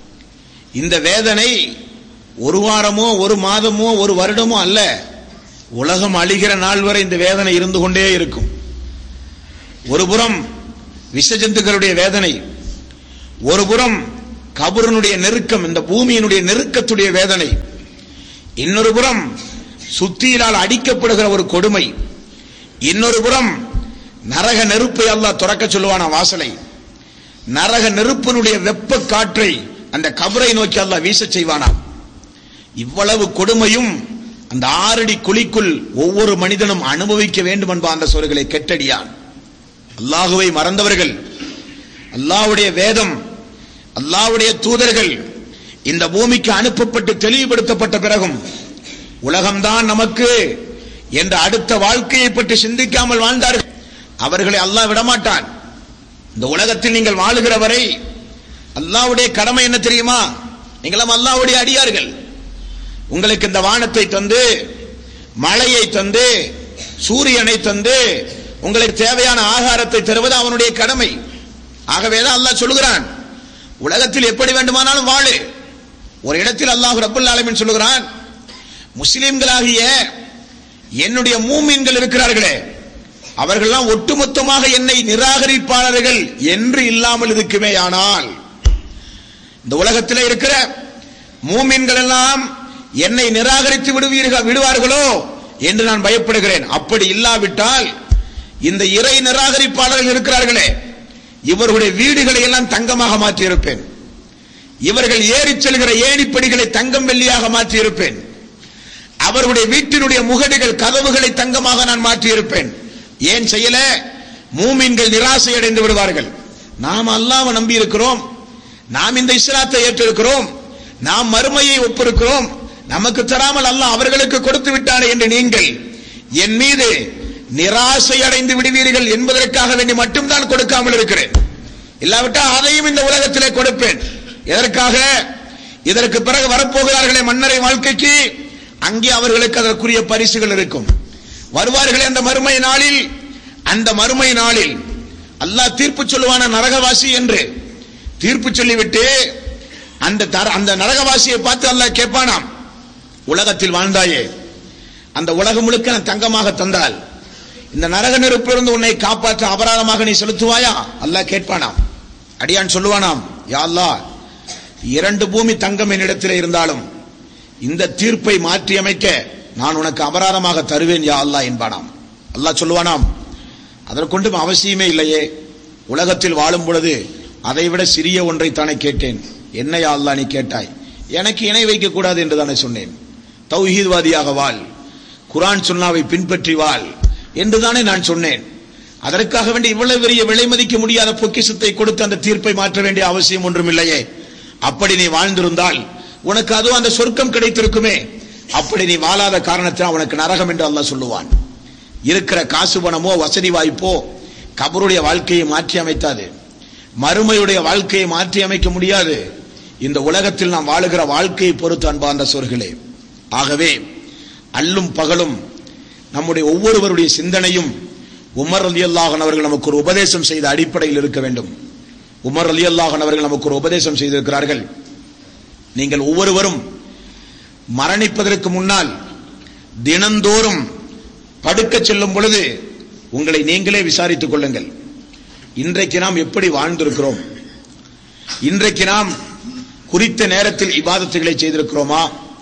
[SPEAKER 1] இந்த வேதனை ஒரு வாரமோ ஒரு மாதமோ ஒரு வருடமோ அல்ல உலகம் அழிகிற நாள் வரை இந்த வேதனை இருந்து கொண்டே இருக்கும் ஒரு புறம் விஷஜந்துக்களுடைய வேதனை ஒரு புறம் கபருனுடைய நெருக்கம் இந்த பூமியினுடைய நெருக்கத்துடைய வேதனை இன்னொரு புறம் சுத்தியிலால் அடிக்கப்படுகிற ஒரு கொடுமை இன்னொரு புறம் நரக நெருப்பை அல்லாஹ் துறக்க சொல்லுவான வாசலை நரக நெருப்பினுடைய வெப்ப காற்றை அந்த கபரை நோக்கி அல்லாஹ் வீசச் செய்வானாம் இவ்வளவு கொடுமையும் அந்த ஆறடி குழிக்குள் ஒவ்வொரு மனிதனும் அனுபவிக்க வேண்டும் என்பா அந்த சொல்களை கெட்டடியான் அல்லாஹுவை மறந்தவர்கள் அல்லாஹ்வுடைய வேதம் அல்லாஹ்வுடைய தூதர்கள் இந்த பூமிக்கு அனுப்பப்பட்டு தெளிவுபடுத்தப்பட்ட பிறகும் உலகம்தான் நமக்கு என்ற அடுத்த வாழ்க்கையை பற்றி சிந்திக்காமல் வாழ்ந்தார்கள் அவர்களை அல்லாஹ் விடமாட்டான் இந்த உலகத்தில் நீங்கள் வாழுகிற வரை அல்லாஹ்வுடைய கடமை என்ன தெரியுமா நீங்களும் அல்லாஹ்வுடைய அடியார்கள் உங்களுக்கு இந்த வானத்தை தந்து மழையை தந்து சூரியனை தந்து உங்களுக்கு தேவையான ஆகாரத்தை தருவது அவனுடைய கடமை ஆகவேதான் அல்லாஹ் சொல்லுகிறான் உலகத்தில் எப்படி வேண்டுமானாலும் வாழு ஒரு இடத்தில் அல்லாஹ் ரப்புல் ஆலமீன் சொல்லுகிறான் முஸ்லிம்களாகிய என்னுடைய மூமீன்கள் இருக்கிறார்களே அவர்கள்லாம் ஒட்டுமொத்தமாக என்னை நிராகரிப்பாளர்கள் என்று இல்லாமல் இருக்குமே ஆனால் இந்த உலகத்தில் இருக்கிற மூமின்கள் எல்லாம் என்னை நிராகரித்து விடுவீர்கள் விடுவார்களோ என்று நான் பயப்படுகிறேன் அப்படி இல்லாவிட்டால் இந்த இறை நிராகரிப்பாளர்கள் இருக்கிறார்களே இவர்களுடைய வீடுகளை எல்லாம் தங்கமாக மாற்றியிருப்பேன் இவர்கள் ஏறிச் செல்கிற ஏணிப்படிகளை தங்கம் வெள்ளியாக மாற்றியிருப்பேன் அவர்களுடைய வீட்டினுடைய முகடுகள் கதவுகளை தங்கமாக நான் மாற்றியிருப்பேன் ஏன் செய்யல மூமின்கள் நிராசை அடைந்து விடுவார்கள் நாம் அல்லாஹ்வை நம்பி இருக்கிறோம் நாம் இந்த இஸ்லாத்தை ஏற்றிருக்கிறோம் நாம் மறுமையை ஒப்பிருக்கிறோம் நமக்கு தராமல் அல்லாஹ் அவர்களுக்கு கொடுத்து விட்டானே என்று நீங்கள் என் மீது நிராசை அடைந்து விடுவீர்கள் என்பதற்காக வேண்டி மட்டும்தான் கொடுக்காமல் இருக்கிறேன் இல்லாவிட்டால் அதையும் இந்த உலகத்திலே கொடுப்பேன் எதற்காக இதற்கு பிறகு வரப்போகிறார்களே மன்னரை வாழ்க்கைக்கு அங்கே அவர்களுக்கு அதற்குரிய பரிசுகள் இருக்கும் வருவார்களே அந்த மறுமை நாளில் அந்த மறுமை நாளில் அல்லாஹ் தீர்ப்பு சொல்லுவான நரகவாசி என்று தீர்ப்பு சொல்லிவிட்டு அந்த தர- அந்த நரகவாசியை பார்த்து அல்லாஹ் கேட்பானாம் உலகத்தில் வாழ்ந்தாயே அந்த உலகம் முழுக்க நான் தங்கமாக தந்தால் இந்த நரக நெருப்பிலிருந்து உன்னை காப்பாற்ற அபராதமாக நீ செலுத்துவாயா அல்லாஹ் கேட்பானாம் அடியான் சொல்லுவானாம் யா அல்லாஹ் இரண்டு பூமி தங்கம் என்னிடத்தில் இருந்தாலும் இந்த தீர்ப்பை மாற்றி அமைக்க நான் உனக்கு அபராதமாக தருவேன் யா அல்லாஹ் என்பானாம் அல்லாஹ் சொல்லுவானாம் அதற்கொண்டும் அவசியமே இல்லையே உலகத்தில் வாழும் பொழுது அதைவிட சிறிய ஒன்றை தானே கேட்டேன் என்ன யா அல்லாஹ் நீ கேட்டாய் எனக்கு இணை வைக்க கூடாது என்று தானே சொன்னேன் தௌஹீத்வாதியாக வாழ் குர்ஆன் சுன்னாவை பின்பற்றி வாழ் என்றுதானே நான் சொன்னேன் அதற்காக வேண்டி இவ்வளவு பெரிய விலை மதிக்க முடியாத பொக்கிஷத்தை கொடுத்து அந்த தீர்ப்பை மாற்ற வேண்டிய அவசியம் ஒன்றும் இல்லையே அப்படி நீ வாழ்ந்திருந்தால் உனக்கு அதுவும் அந்த சொர்க்கம் கிடைத்திருக்குமே அப்படி நீ வாழாத காரணத்தினால் உனக்கு நரகம் என்று அல்லாஹ் சொல்லுவான் இருக்கிற காசு பணமோ வசதி வாய்ப்போ கபருடைய வாழ்க்கையை மாற்றி அமைத்தாது மறுமையுடைய வாழ்க்கையை மாற்றி அமைக்க முடியாது இந்த உலகத்தில் நாம் வாழுகிற வாழ்க்கையை பொறுத்து அன்பார்ந்த சொர்களே ஆகவே அல்லும் பகலும் நம்முடைய ஒவ்வொருவருடைய சிந்தனையும் உமர் அலி அல்லாஹன் அவர்கள் நமக்கு ஒரு உபதேசம் செய்த அடிப்படையில் இருக்க வேண்டும் உமர் அலி அல்லாஹன் அவர்கள் நமக்கு ஒரு உபதேசம் செய்திருக்கிறார்கள் நீங்கள் ஒவ்வொருவரும் மரணிப்பதற்கு முன்னால் தினந்தோறும் படுக்கச் செல்லும் பொழுது உங்களை நீங்களே விசாரித்துக் கொள்ளுங்கள் இன்றைக்கு நாம் எப்படி வாழ்ந்திருக்கிறோம் இன்றைக்கு நாம் குறித்த நேரத்தில் இபாதத்துகளை செய்திருக்கிறோமா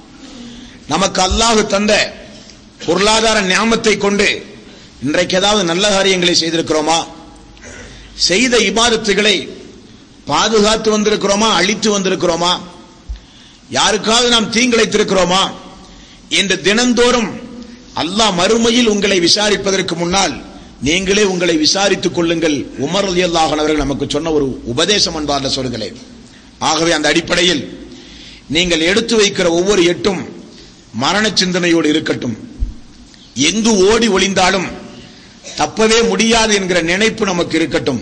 [SPEAKER 1] நமக்கு அல்லாஹ் தந்த பொருளாதார ஞாமத்தை கொண்டு இன்றைக்கு ஏதாவது நல்ல காரியங்களை செய்திருக்கிறோமா செய்த இபாதத்துகளை பாதுகாத்து வந்திருக்கிறோமா அழித்து வந்திருக்கிறோமா யாருக்காவது நாம் தீங்கிழைத்திருக்கிறோமா என்று தினந்தோறும் அல்லாஹ் மறுமையில் உங்களை விசாரிப்பதற்கு முன்னால் நீங்களே உங்களை விசாரித்துக் கொள்ளுங்கள் உமர் அலி அவர்கள் நமக்கு சொன்ன ஒரு உபதேசம் அன்பார்ந்த சொல்களே ஆகவே அந்த அடிப்படையில் நீங்கள் எடுத்து வைக்கிற ஒவ்வொரு எட்டும் மரண சிந்தனையோடு இருக்கட்டும் எங்கு ஓடி ஒளிந்தாலும் தப்பவே முடியாது என்கிற நினைப்பு நமக்கு இருக்கட்டும்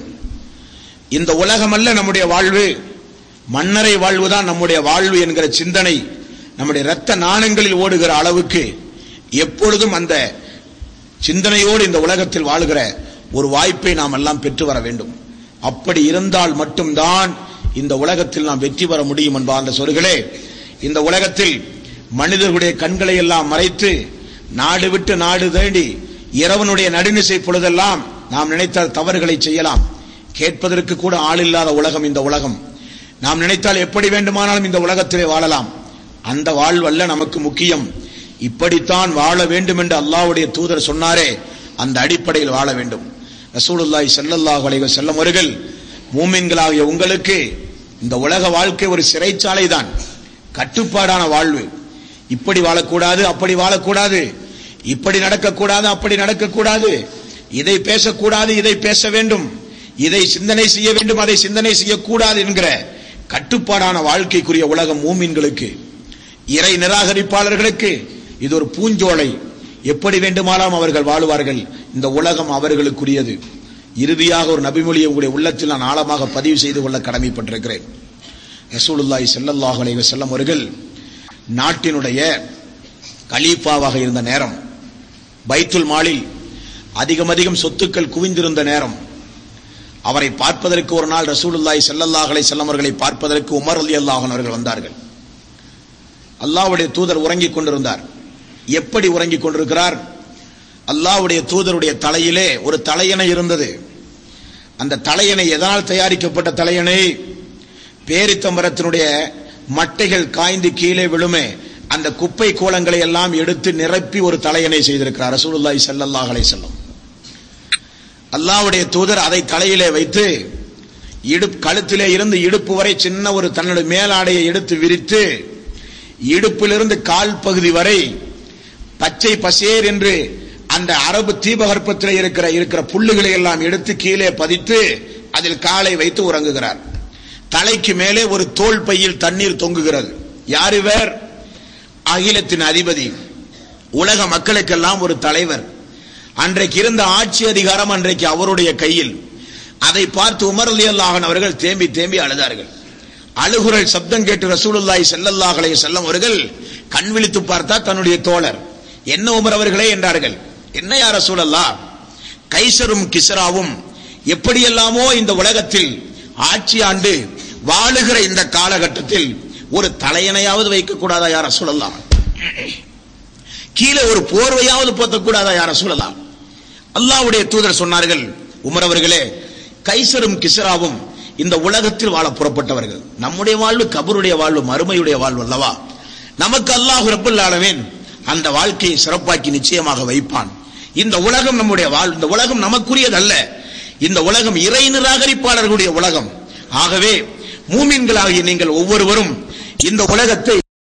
[SPEAKER 1] இந்த உலகமல்ல நம்முடைய வாழ்வு மன்னரை வாழ்வுதான் நம்முடைய வாழ்வு என்கிற சிந்தனை நம்முடைய இரத்த நாணங்களில் ஓடுகிற அளவுக்கு எப்பொழுதும் அந்த சிந்தனையோடு இந்த உலகத்தில் வாழுகிற ஒரு வாய்ப்பை நாம் எல்லாம் பெற்று வர வேண்டும் அப்படி இருந்தால் மட்டும்தான் இந்த உலகத்தில் நாம் வெற்றி பெற முடியும் என்பார்ந்த சொற்களே இந்த உலகத்தில் மனிதர்களுடைய கண்களை எல்லாம் மறைத்து நாடு விட்டு நாடு தேடி இரவனுடைய நடுநிசை பொழுதெல்லாம் நாம் நினைத்த தவறுகளை செய்யலாம் கேட்பதற்கு கூட ஆள் இல்லாத உலகம் இந்த உலகம் நாம் நினைத்தால் எப்படி வேண்டுமானாலும் இந்த உலகத்திலே வாழலாம் அந்த வாழ்வல்ல நமக்கு முக்கியம் இப்படித்தான் வாழ வேண்டும் என்று அல்லாஹ்வுடைய தூதர் சொன்னாரே அந்த அடிப்படையில் வாழ வேண்டும் ரசூலுல்லாஹி ஸல்லல்லாஹு அலைஹி வஸல்லம் அவர்கள் மூமின்களாகிய உங்களுக்கு இந்த உலக வாழ்க்கை ஒரு சிறைச்சாலை தான் கட்டுப்பாடான வாழ்வு இப்படி வாழக்கூடாது அப்படி வாழக்கூடாது இப்படி நடக்கக்கூடாது அப்படி நடக்கக்கூடாது இதை பேசக்கூடாது இதை பேச வேண்டும் இதை சிந்தனை செய்ய வேண்டும் அதை சிந்தனை செய்யக்கூடாது என்கிற கட்டுப்பாடான வாழ்க்கைக்குரிய உலகம் மூமின்களுக்கு இறை நிராகரிப்பாளர்களுக்கு இது ஒரு பூஞ்சோலை எப்படி வேண்டுமானாலும் அவர்கள் வாழுவார்கள் இந்த உலகம் அவர்களுக்குரியது இறுதியாக ஒரு நபிமொழியை உங்களுடைய உள்ளத்தில் நான் ஆழமாக பதிவு செய்து கொள்ள கடமைப்பட்டிருக்கிறேன் ரசூலுல்லாஹி ஸல்லல்லாஹு அலைஹி வஸல்லம் அவர்கள் நாட்டினுடைய கலீஃபாவாக இருந்த நேரம் பைத்துல் மாலில் அதிகம் அதிகம் சொத்துக்கள் குவிந்திருந்த நேரம் அவரை பார்ப்பதற்கு ஒரு நாள் ரசூலுல்லாஹி ஸல்லல்லாஹு அலைஹி வஸல்லம் அவர்களை பார்ப்பதற்கு உமர் ரலியல்லாஹு அன்ஹு அவர்கள் வந்தார்கள் அல்லாஹ்வுடைய தூதர் உறங்கிக் கொண்டிருந்தார் எப்படி உறங்கிக் கொண்டிருக்கிறார் அல்லாஹ்வுடைய தூதருடைய தலையிலே ஒரு தலையணை இருந்தது அந்த தலையணை எதனால் தயாரிக்கப்பட்ட தலையணை பேரித்தம்பரத்தினுடைய மட்டைகள் காய்ந்து கீழே விழுமே அந்த குப்பை கோலங்களை எல்லாம் எடுத்து நிரப்பி ஒரு தலையணை செய்திருக்கிறார் ரசூலுல்லாஹி ஸல்லல்லாஹு அலைஹி வஸல்லம் அல்லாஹ்வுடைய தூதர் அதை தலையிலே வைத்து இடுப்பு கழுத்திலே இருந்து இடுப்பு வரை சின்ன ஒரு தன்னுடைய மேலாடையை எடுத்து விரித்து இடுப்பிலிருந்து கால் பகுதி வரை பச்சை பசேர் என்று அந்த அரபு தீபகற்பத்தில் இருக்கிற இருக்கிற புல்லுகளை எல்லாம் எடுத்து கீழே பதித்து அதில் காலை வைத்து உறங்குகிறார் தலைக்கு மேலே ஒரு தோல் பையில் தண்ணீர் தொங்குகிறது யார் இவர் அகிலத்தின் அதிபதி உலக மக்களுக்கெல்லாம் ஒரு தலைவர் அன்றைக்கு இருந்த ஆட்சி அதிகாரம் அன்றைக்கு அவருடைய கையில் அதை பார்த்து உமர் அல்லாஹன் அவர்கள் தேம்பி தேம்பி அழுதார்கள் அழுகுரல் சப்தம் கேட்டு ரசூலுல்லாஹி ஸல்லல்லாஹு அலைஹி வஸல்லம் அவர்கள் கண் விழித்து பார்த்தா தன்னுடைய தோழர் என்ன உமர் அவர்களே என்றார்கள் என்ன யார் ரசூலல்லா கைசரும் கிஸ்ராவும் எப்படியெல்லாமோ இந்த உலகத்தில் ஆட்சி ஆண்டு வாழுகிற இந்த காலகட்டத்தில் ஒரு தலையணையாவது வைக்க கூடாதா யார் ரசூலல்லா கீழே ஒரு போர்வையாவது போத்தக்கூடாதா யார் ரசூலல்லா அல்லாஹ்வுடைய தூதர் சொன்னார்கள் உமர் அவர்களே கைசரும் கிஸ்ராவும் இந்த உலகத்தில் வாழ புறப்பட்டவர்கள் நம்முடைய வாழ்வு கபருடைய வாழ்வு மறுமையுடைய வாழ்வு அல்லவா நமக்கு அல்லாஹ் ரப்பல் ஆலமீன் அந்த வாழ்க்கையை சிறப்பாக்கி நிச்சயமாக வைப்பான் இந்த உலகம் நம்முடைய வாழ் இந்த உலகம் நமக்குரியதல்ல இந்த உலகம் இறை நிராகரிப்பாளர்களுடைய உலகம் ஆகவே மூமின்களாகிய நீங்கள் ஒவ்வொருவரும் இந்த உலகத்தை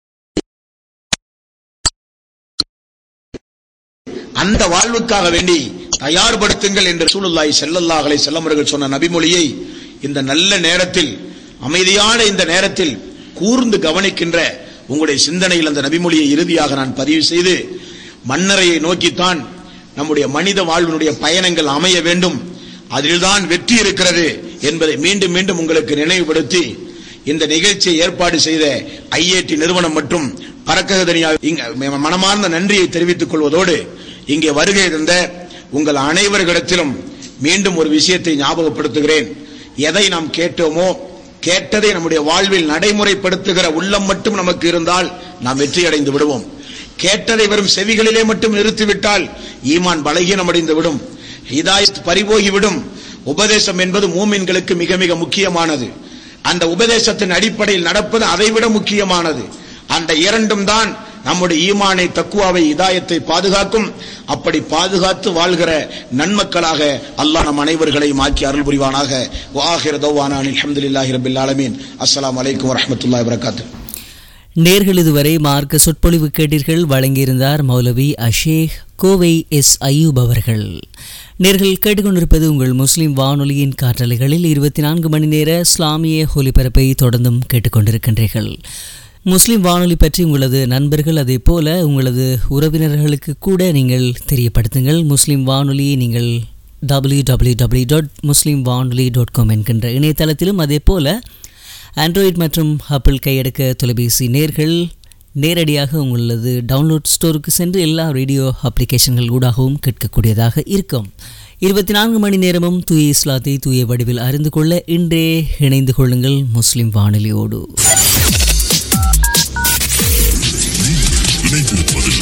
[SPEAKER 1] அந்த வாழ்வுக்காக வேண்டி தயார்படுத்துங்கள் என்று சூழல்லாய் செல்லல்லாஹலை செல்லமர்கள் சொன்ன நபிமொழியை இந்த நல்ல நேரத்தில் அமைதியான இந்த நேரத்தில் கூர்ந்து கவனிக்கின்ற உங்களுடைய சிந்தனையில் அந்த நபிமொழியை இறுதியாக நான் பதிவு செய்து மன்னரையை நோக்கித்தான் நம்முடைய மனித வாழ்வினுடைய பயணங்கள் அமைய வேண்டும் அதில்தான் வெற்றி இருக்கிறது என்பதை மீண்டும் மீண்டும் உங்களுக்கு நினைவுபடுத்தி இந்த நிகழ்ச்சியை ஏற்பாடு செய்த ஐஏடி நிறுவனம் மற்றும் பறக்ககதனியா இங்க மனமார்ந்த நன்றியை தெரிவித்துக் கொள்வதோடு இங்கே வருகை இருந்த உங்கள் அனைவர்களிடத்திலும் மீண்டும் ஒரு விஷயத்தை ஞாபகப்படுத்துகிறேன் எதை நாம் கேட்டோமோ கேட்டதை நம்முடைய வாழ்வில் நடைமுறைப்படுத்துகிற உள்ளம் மட்டும் நமக்கு இருந்தால் நாம் வெற்றி அடைந்து விடுவோம் கேட்டதை வெறும் செவிகளிலே மட்டும் நிறுத்திவிட்டால் ஈமான் பலகீனம் அடைந்து விடும் ஹிதாயத் பறிபோகிவிடும் உபதேசம் என்பது மூமின்களுக்கு மிக மிக முக்கியமானது அந்த உபதேசத்தின் அடிப்படையில் நடப்பது அதைவிட முக்கியமானது அந்த இரண்டும் தான் நம்முடைய ஈமானை தக்குவாவை இதாயத்தை பாதுகாக்கும் அப்படி பாதுகாத்து வாழ்கிற நன்மக்களாக அல்லாஹ் நம் அனைவர்களையும் ஆக்கி அருள் புரிவானாக வாஹிர தௌவானான் அல்ஹம்துலில்லாஹி ரபில் ஆலமீன் அஸ்ஸலாமு அலைக்கும் வரஹ்மத்துல்லாஹி வபரகாத்துஹு
[SPEAKER 2] நேர்கள் இதுவரை மார்க்க சொற்பொழிவு கேட்டீர்கள் வழங்கியிருந்தார் மௌலவி அஷேக் கோவை எஸ் அய்யூப் அவர்கள் நேர்கள் கேட்டுக்கொண்டிருப்பது உங்கள் முஸ்லிம் வானொலியின் காற்றலைகளில் இருபத்தி நான்கு மணி நேர இஸ்லாமிய ஒலிபரப்பை தொடர்ந்தும் கேட்டுக்கொண்டிருக்கின்றீர்கள் முஸ்லிம் வானொலி பற்றி உங்களது நண்பர்கள் அதே போல உங்களது உறவினர்களுக்கு கூட நீங்கள் தெரியப்படுத்துங்கள் முஸ்லிம் வானொலியை நீங்கள் W W W dot muslim Vanoli dot com என்கின்ற இணையதளத்திலும் அதே போல ஆண்ட்ராய்ட் மற்றும் ஆப்பிள் கையடக்க தொலைபேசி நேர்கள் நேரடியாக உங்களது டவுன்லோட் ஸ்டோருக்கு சென்று எல்லா ரேடியோ அப்ளிகேஷன்கள் ஊடாகவும் கேட்கக்கூடியதாக இருக்கும் இருபத்தி நான்கு மணி நேரமும் தூய இஸ்லாத்தை தூய வடிவில் அறிந்து கொள்ள இன்றே இணைந்து கொள்ளுங்கள் முஸ்லிம் வானொலியோடு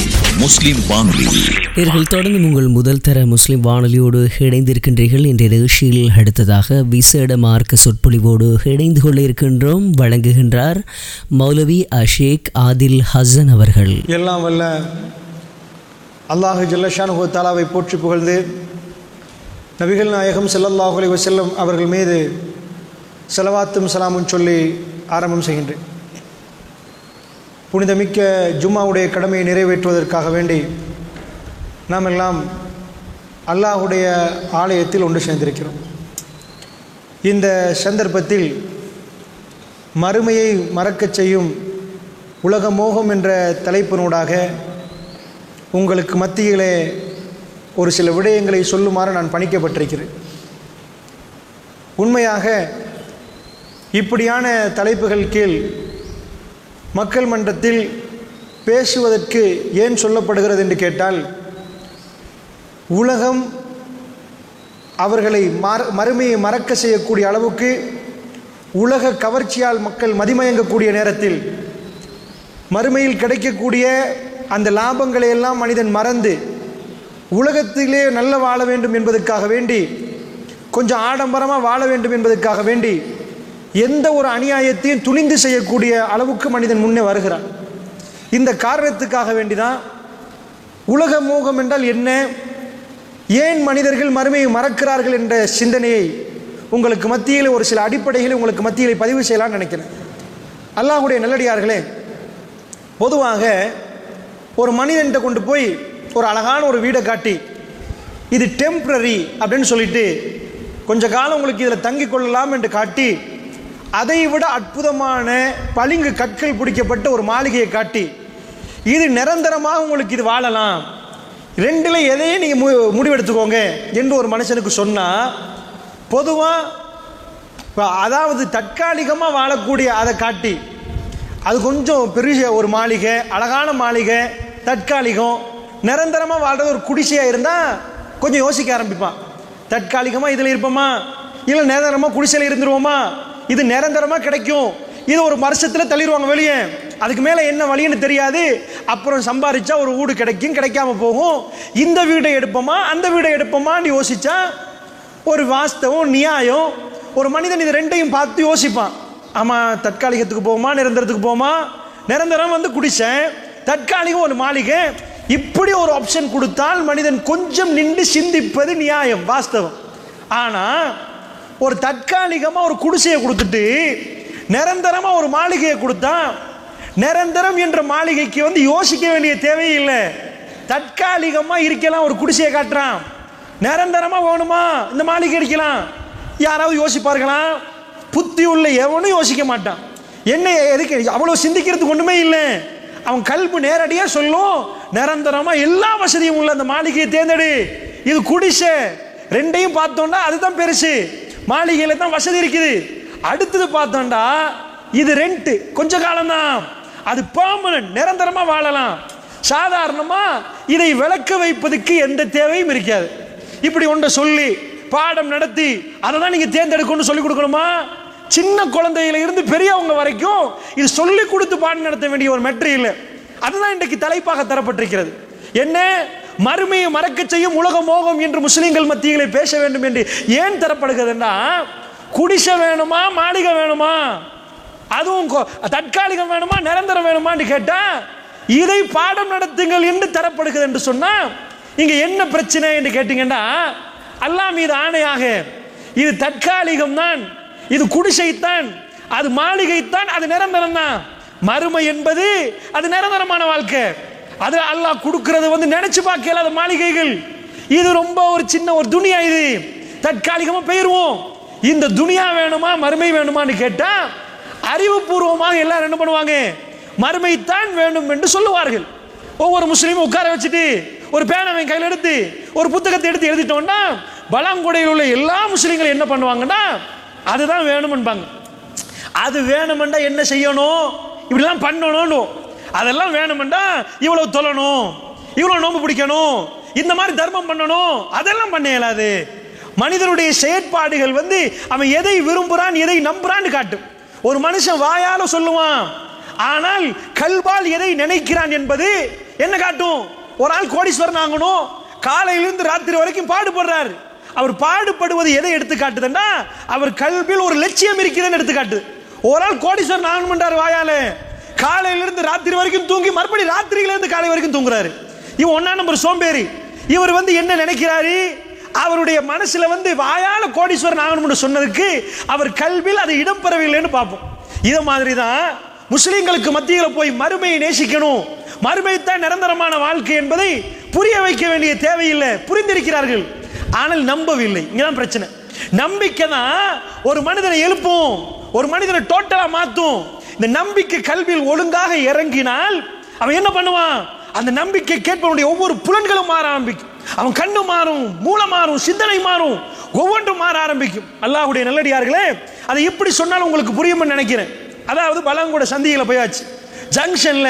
[SPEAKER 3] முஸ்லிம் வானொலி
[SPEAKER 2] நேர்கள் தொடர்ந்து உங்கள் முதல் தர முஸ்லிம் வானொலியோடு இணைந்திருக்கின்றீர்கள் இன்றைய நிகழ்ச்சியில் அடுத்ததாக விசேட மார்க்க சொற்பொழிவோடு இணைந்து கொள்ள இருக்கின்றோம் வழங்குகின்றார் மௌலவி அஷேக் ஆதில் ஹசன் அவர்கள்
[SPEAKER 4] எல்லாம் வல்ல அல்லாஹு ஜல்லஷானு தாலாவை போற்றி புகழ்ந்து நபிகள் நாயகம் ஸல்லல்லாஹு அலைஹி வஸல்லம் அவர்கள் மீது செலவாத்தும் சலாமும் சொல்லி ஆரம்பம் செய்கின்றேன் புனிதமிக்க ஜும்மாவுடைய கடமையை நிறைவேற்றுவதற்காக வேண்டி நாம் எல்லாம் அல்லாஹுடைய ஆலயத்தில் ஒன்று சேர்ந்திருக்கிறோம் இந்த சந்தர்ப்பத்தில் மறுமையை மறக்கச் செய்யும் உலக மோகம் என்ற தலைப்பினூடாக உங்களுக்கு மத்தியிலே ஒரு சில விடயங்களை சொல்லுமாறு நான் பணிக்கப்பட்டிருக்கிறேன் உண்மையாக இப்படியான தலைப்புகள் கீழ் மக்கள் மன்றத்தில் பேசுவதற்கு ஏன் சொல்லப்படுகிறது என்று கேட்டால் உலகம் அவர்களை மற மறுமையை மறக்க செய்யக்கூடிய அளவுக்கு உலக கவர்ச்சியால் மக்கள் மதிமயங்கக்கூடிய நேரத்தில் மறுமையில் கிடைக்கக்கூடிய அந்த லாபங்களை எல்லாம் மனிதன் மறந்து உலகத்திலே நல்ல வாழ வேண்டும் என்பதற்காக வேண்டி கொஞ்சம் ஆடம்பரமாக வாழ வேண்டும் என்பதற்காக வேண்டி எந்த ஒரு அநியாயத்தையும் துணிந்து செய்யக்கூடிய அளவுக்கு மனிதன் முன்னே வருகிறான் இந்த காரணத்துக்காக வேண்டிதான் உலக மோகம் என்றால் என்ன ஏன் மனிதர்கள் மறுமையை மறக்கிறார்கள் என்ற சிந்தனையை உங்களுக்கு மத்தியில் ஒரு சில அடிப்படைகளை உங்களுக்கு மத்தியில் பதிவு செய்யலாம்னு நினைக்கிறேன் அல்லாஹுடைய நல்லடியார்களே பொதுவாக ஒரு மனிதன்கிட்ட கொண்டு போய் ஒரு அழகான ஒரு வீடை காட்டி இது டெம்ப்ரரி அப்படின்னு சொல்லிட்டு கொஞ்ச காலம் உங்களுக்கு இதில் தங்கி கொள்ளலாம் என்று காட்டி அதை விட அற்புதமான பளிங்கு கற்கள் பிடிக்கப்பட்ட ஒரு மாளிகையை காட்டி இது நிரந்தரமாக உங்களுக்கு இது வாழலாம் ரெண்டில் எதையும் நீங்கள் மு முடிவெடுத்துக்கோங்க என்று ஒரு மனுஷனுக்கு சொன்னால் பொதுவாக அதாவது தற்காலிகமாக வாழக்கூடிய அதை காட்டி அது கொஞ்சம் பெரிய ஒரு மாளிகை அழகான மாளிகை தற்காலிகம் நிரந்தரமாக வாழ்றது ஒரு குடிசையாக இருந்தால் கொஞ்சம் யோசிக்க ஆரம்பிப்பான் தற்காலிகமாக இதில் இருப்போமா இல்லை நிரந்தரமாக குடிசையில் இருந்துருவோமா இது நிரந்தரமாக கிடைக்கும் இது ஒரு வருஷத்தில் தள்ளிடுவாங்க வெளியே அதுக்கு மேலே என்ன வழின்னு தெரியாது அப்புறம் சம்பாதிச்சா ஒரு வீடு கிடைக்கும் கிடைக்காம போகும் இந்த வீடை எடுப்போமா அந்த வீடை எடுப்போமான்னு யோசிச்சா ஒரு வாஸ்தவம் நியாயம் ஒரு மனிதன் இது ரெண்டையும் பார்த்து யோசிப்பான் ஆமாம் தற்காலிகத்துக்கு போகுமா நிரந்தரத்துக்கு போகுமா நிரந்தரம் வந்து குடிசேன் தற்காலிகம் ஒரு மாளிகை இப்படி ஒரு ஆப்ஷன் கொடுத்தால் மனிதன் கொஞ்சம் நின்று சிந்திப்பது நியாயம் வாஸ்தவம் ஆனால் ஒரு தற்காலிகமாக ஒரு குடிசையை கொடுத்துட்டு நிரந்தரமாக ஒரு மாளிகையை கொடுத்தா நிரந்தரம் என்ற மாளிகைக்கு வந்து யோசிக்க வேண்டிய தேவையில்லை தற்காலிகமாக இருக்கலாம் ஒரு குடிசையை காட்டுறான் நிரந்தரமாக வேணுமா இந்த மாளிகை அடிக்கலாம் யாராவது யோசிப்பார்களா புத்தி உள்ள எவனும் யோசிக்க மாட்டான் என்ன எதுக்கு அவ்வளோ சிந்திக்கிறதுக்கு ஒன்றுமே இல்லை அவன் கல்பு நேரடியாக சொல்லும் நிரந்தரமாக எல்லா வசதியும் உள்ள அந்த மாளிகையை தேர்ந்தெடு இது குடிசை ரெண்டையும் பார்த்தோம்னா அதுதான் பெருசு மாளிகையில் தான் வசதி இருக்குது அடுத்தது பார்த்தோம்டா இது ரெண்ட் கொஞ்ச காலம்தான் அது பெர்மனன்ட் நிரந்தரமாக வாழலாம் சாதாரணமாக இதை விளக்க வைப்பதுக்கு எந்த தேவையும் இருக்காது இப்படி ஒன்றை சொல்லி பாடம் நடத்தி அதை தான் நீங்கள் தேர்ந்தெடுக்கணும்னு சொல்லி கொடுக்கணுமா சின்ன குழந்தையில இருந்து பெரியவங்க வரைக்கும் இது சொல்லி கொடுத்து பாடம் நடத்த வேண்டிய ஒரு மெட்ரி இல்லை அதுதான் இன்றைக்கு தலைப்பாக தரப்பட்டிருக்கிறது என்ன மறுமையை மறக்க செய்யும் உலக மோகம் என்று முஸ்லீம்கள் மத்தியிலே பேச வேண்டும் என்று ஏன் தரப்படுகிறதுன்னா குடிசை வேணுமா மாளிகை வேணுமா அதுவும் கொ- தற்காலிகம் வேணுமா நிரந்தரம் வேணுமான்னு கேட்டா இதை பாடம் நடத்துங்கள் என்று தரப்படுகிறது என்று சொன்னா இங்க என்ன பிரச்சனை என்று கேட்டீங்கன்னா அல்லாஹ் மீது ஆணையாக இது தற்காலிகம் தான் இது குடிசைத்தான் அது மாளிகைத்தான் அது நிரந்தரம் தான் மறுமை என்பது அது நிரந்தரமான வாழ்க்கை அது அல்லாஹ் கொடுக்கிறது வந்து நினைச்சு பார்க்க இயலாத மாளிகைகள் இது ரொம்ப ஒரு சின்ன ஒரு துணியா இது தற்காலிகமா போயிருவோம் இந்த துனியா வேணுமா மறுமை வேணுமான்னு கேட்டா அறிவுபூர்வமாக எல்லாரும் என்ன பண்ணுவாங்க மறுமைத்தான் வேண்டும் என்று சொல்லுவார்கள் ஒவ்வொரு முஸ்லீமும் உட்கார வச்சுட்டு ஒரு பேனாவை கையில் எடுத்து ஒரு புத்தகத்தை எடுத்து எழுதிட்டோம்னா பலாங்குடையில் உள்ள எல்லா முஸ்லீம்களும் என்ன பண்ணுவாங்கன்னா அதுதான் வேணும்பாங்க அது வேணுமெண்டா என்ன செய்யணும் இப்படிலாம் பண்ணணும்னு அதெல்லாம் வேணுமெண்டா இவ்வளவு தொழணும் இவ்வளவு நோம்பு பிடிக்கணும் இந்த மாதிரி தர்மம் பண்ணணும் அதெல்லாம் பண்ண இயலாது மனிதனுடைய செயற்பாடுகள் வந்து அவன் எதை விரும்புறான் எதை நம்புறான்னு காட்டும் ஒரு மனுஷன் வாயால சொல்லுவான் ஆனால் கல்பால் எதை நினைக்கிறான் என்பது என்ன காட்டும் ஒரு ஆள் கோடீஸ்வரன் ஆகணும் காலையிலிருந்து ராத்திரி வரைக்கும் பாடுபடுறாரு அவர் பாடுபடுவது எதை எடுத்து காட்டுதுன்னா அவர் கல்வியில் ஒரு லட்சியம் இருக்கிறதுன்னு எடுத்து காட்டுது ஒரு ஆள் கோடீஸ்வரன் ஆகணும்ன்றார் வாயாலே காலையிலிருந்து ராத்திரி வரைக்கும் தூங்கி மறுபடியும் ராத்திரியிலிருந்து காலை வரைக்கும் தூங்குறாரு இவன் ஒன்னா நம்பர் சோம்பேறி இவர் வந்து என்ன நினைக்கிறாரு அவருடைய மனசுல வந்து வாயால கோடீஸ்வரன் ஆகணும்னு சொன்னதுக்கு அவர் கல்வியில் அது இடம் பெறவில்லைன்னு பார்ப்போம் இதை மாதிரி தான் முஸ்லிம்களுக்கு மத்தியில் போய் மறுமையை நேசிக்கணும் மறுமை தான் நிரந்தரமான வாழ்க்கை என்பதை புரிய வைக்க வேண்டிய தேவையில்லை புரிந்திருக்கிறார்கள் ஆனால் நம்பவில்லை இங்கதான் பிரச்சனை நம்பிக்கை தான் ஒரு மனிதனை எழுப்பும் ஒரு மனிதனை டோட்டலா மாத்தும் இந்த நம்பிக்கை கல்வியில் ஒழுங்காக இறங்கினால் அவன் என்ன பண்ணுவான் அந்த நம்பிக்கை கேட்பவனுடைய ஒவ்வொரு புலன்களும் மாற ஆரம்பிக்கும் அவன் கண்ணு மாறும் மூளை மாறும் சிந்தனை மாறும் ஒவ்வொன்றும் மாற ஆரம்பிக்கும் அல்லாஹ்வுடைய நல்லடியார்களே அதை எப்படி சொன்னாலும் உங்களுக்கு புரியும்னு நினைக்கிறேன் அதாவது பலங்கூட சந்தியில் போயாச்சு ஜங்ஷன்ல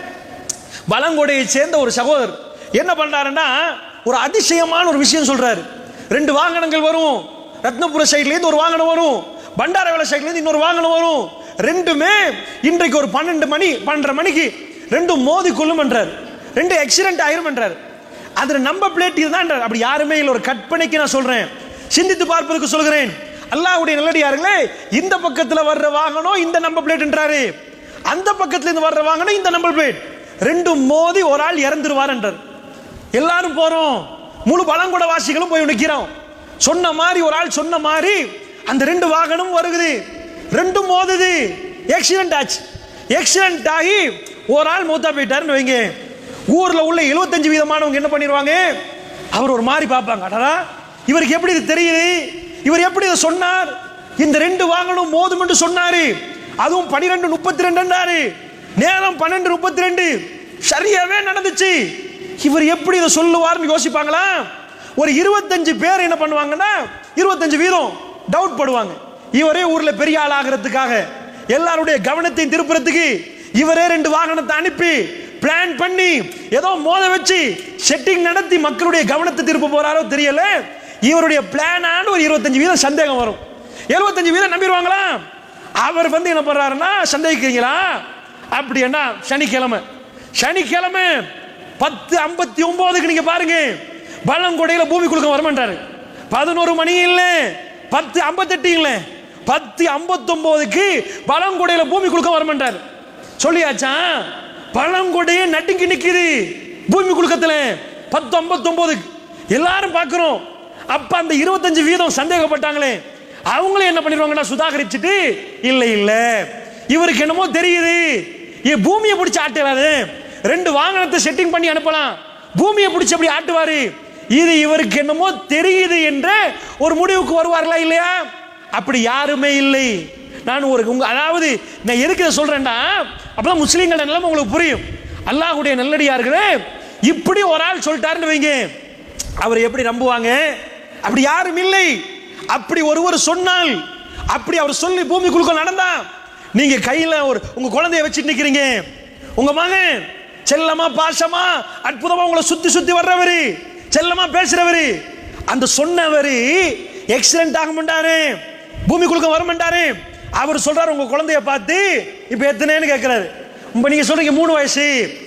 [SPEAKER 4] பலங்கொடையை சேர்ந்த ஒரு சகோதரர் என்ன பண்றாருன்னா ஒரு அதிசயமான ஒரு விஷயம் சொல்றாரு ரெண்டு வாகனங்கள் வரும் ரத்னபுர சைட்ல இருந்து ஒரு வாகனம் வரும் பண்டாரவேல சைட்ல இருந்து இன்னொரு வாகனம் வரும் ரெண்டுமே இன்றைக்கு ஒரு பன்னெண்டு மணி பன்னெண்டரை மணிக்கு ரெண்டும் மோதி கொள்ளும் பண்றாரு ரெண்டு ஆக்சிடென்ட் ஆயிரும் பண்றாரு அதுல நம்ப பிளேட் இதுதான் அப்படி யாருமே இல்லை ஒரு கற்பனைக்கு நான் சொல்றேன் சிந்தித்து பார்ப்பதற்கு சொல்கிறேன் அல்லாஹ்வுடைய நல்லடியார்களே இந்த பக்கத்துல வர்ற வாகனம் இந்த நம்பர் பிளேட்ன்றாரு அந்த பக்கத்துல இருந்து வர்ற வாகனம் இந்த நம்பர் பிளேட் ரெண்டும் மோதி ஒரு ஆள் இறந்துருவார் என்றார் எல்லாரும் போறோம் முழு பழங்குட வாசிகளும் போய் நிக்கிறோம் சொன்ன மாதிரி ஒரு ஆள் சொன்ன மாதிரி அந்த ரெண்டு வாகனம் வருகுது ரெண்டும் மோதுது ஆக்சிடென்ட் ஆச்சு ஆக்சிடென்ட் ஆகி ஒரு ஆள் மூத்தா போயிட்டாருன்னு வைங்க ஊர்ல உள்ள 75 வீதமானவங்க என்ன பண்ணிடுவாங்க அவர் ஒரு மாதிரி பார்ப்பாங்க அடடா இவருக்கு எப்படி இது தெரியுது இவர் எப்படி இதை சொன்னார் இந்த ரெண்டு வாங்கணும் மோதும் என்று சொன்னாரு அதுவும் பனிரெண்டு முப்பத்தி ரெண்டுன்றாரு நேரம் பன்னெண்டு முப்பத்தி ரெண்டு சரியாவே நடந்துச்சு இவர் எப்படி இதை சொல்லுவார்னு யோசிப்பாங்களா ஒரு இருபத்தஞ்சு பேர் என்ன பண்ணுவாங்கன்னா இருபத்தஞ்சு வீதம் டவுட் படுவாங்க இவரே ஊர்ல பெரிய ஆள் ஆகிறதுக்காக எல்லாருடைய கவனத்தையும் திருப்புறதுக்கு இவரே ரெண்டு வாகனத்தை அனுப்பி பிளான் பண்ணி ஏதோ மோத வச்சு செட்டிங் நடத்தி மக்களுடைய கவனத்தை திருப்ப போறாரோ தெரியல இவருடைய பிளானான ஒரு இருபத்தஞ்சு வீதம் சந்தேகம் வரும் எழுபத்தஞ்சு வீதம் நம்பிடுவாங்களா அவர் வந்து என்ன பண்றாருன்னா சந்தேகிக்கிறீங்களா அப்படி என்ன சனிக்கிழமை சனிக்கிழமை பத்து ஐம்பத்தி ஒன்பதுக்கு நீங்க பாருங்க பழங்கொடையில பூமி குலுக்க வரமாட்டாரு பதினோரு மணி இல்ல பத்து ஐம்பத்தெட்டு இல்ல பத்து ஐம்பத்தொன்பதுக்கு பழங்கொடையில பூமி குலுக்க வரமாட்டாரு சொல்லியாச்சா பழங்கொடையே நட்டுங்கி நிக்குது பூமி குலுக்கத்துல பத்து ஐம்பத்தொன்பதுக்கு எல்லாரும் பார்க்கிறோம் அப்ப அந்த இருபத்தஞ்சு வீதம் சந்தேகப்பட்டாங்களே அவங்களும் என்ன பண்ணிடுவாங்கன்னா சுதாகரிச்சுட்டு இல்ல இல்ல இவருக்கு என்னமோ தெரியுது ஏ பூமியை பிடிச்சி ஆட்டுறாரு ரெண்டு வாகனத்தை செட்டிங் பண்ணி அனுப்பலாம் பூமியை பிடிச்சி அப்படி ஆட்டுவாரு இது இவருக்கு என்னமோ தெரியுது என்ற ஒரு முடிவுக்கு வருவார்களா இல்லையா அப்படி யாருமே இல்லை நான் ஒரு உங்க அதாவது நான் எதுக்கு இதை சொல்றேன்டா அப்பதான் முஸ்லீம்களோட நிலைமை உங்களுக்கு புரியும் அல்லாஹ்வுடைய நல்லடியார்களே இப்படி ஒரு ஆள் சொல்லிட்டாருன்னு வைங்க அவர் எப்படி நம்புவாங்க அப்படி யாரும் இல்லை அப்படி ஒருவர் சொன்னால் அப்படி அவர் சொல்லி பூமிக்குள்ள நடந்தா நீங்க கையில ஒரு உங்க குழந்தைய வச்சுட்டு நிக்கிறீங்க உங்க மகன் செல்லமா பாசமா அற்புதமா உங்களை சுத்தி சுத்தி வர்றவரு செல்லமா பேசுறவரு அந்த சொன்னவரு எக்ஸலண்ட் ஆக மாட்டாரு பூமிக்குள்ள வர மாட்டாரு அவர் சொல்றாரு உங்க குழந்தைய பார்த்து இப்ப எத்தனைன்னு கேட்கிறாரு இப்ப நீங்க சொல்றீங்க மூணு வயசு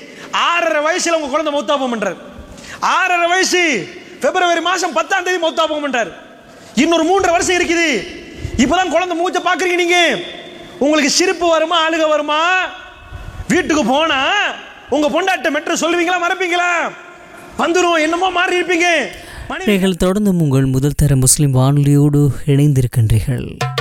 [SPEAKER 4] ஆறரை வயசுல உங்க குழந்தை மௌத்தாபம் பண்றாரு ஆறரை வயசு பிப்ரவரி மாசம் பத்தாம் தேதி மௌத்தாபம் பண்றாரு இன்னொரு மூன்றரை வருஷம் இருக்குது இப்பதான் குழந்தை மூச்ச பாக்குறீங்க நீங்க உங்களுக்கு சிரிப்பு வருமா அழுக வருமா வீட்டுக்கு போனா உங்க பொண்டாட்ட மெட்ரோ சொல்லுவீங்களா மறப்பீங்களா வந்துரும் என்னமோ மாறி இருப்பீங்க மனைவி
[SPEAKER 2] நீங்கள் தொடர்ந்து உங்கள் முதல் தர முஸ்லிம் வானொலியோடு இணைந்திருக்கின்றீர்கள்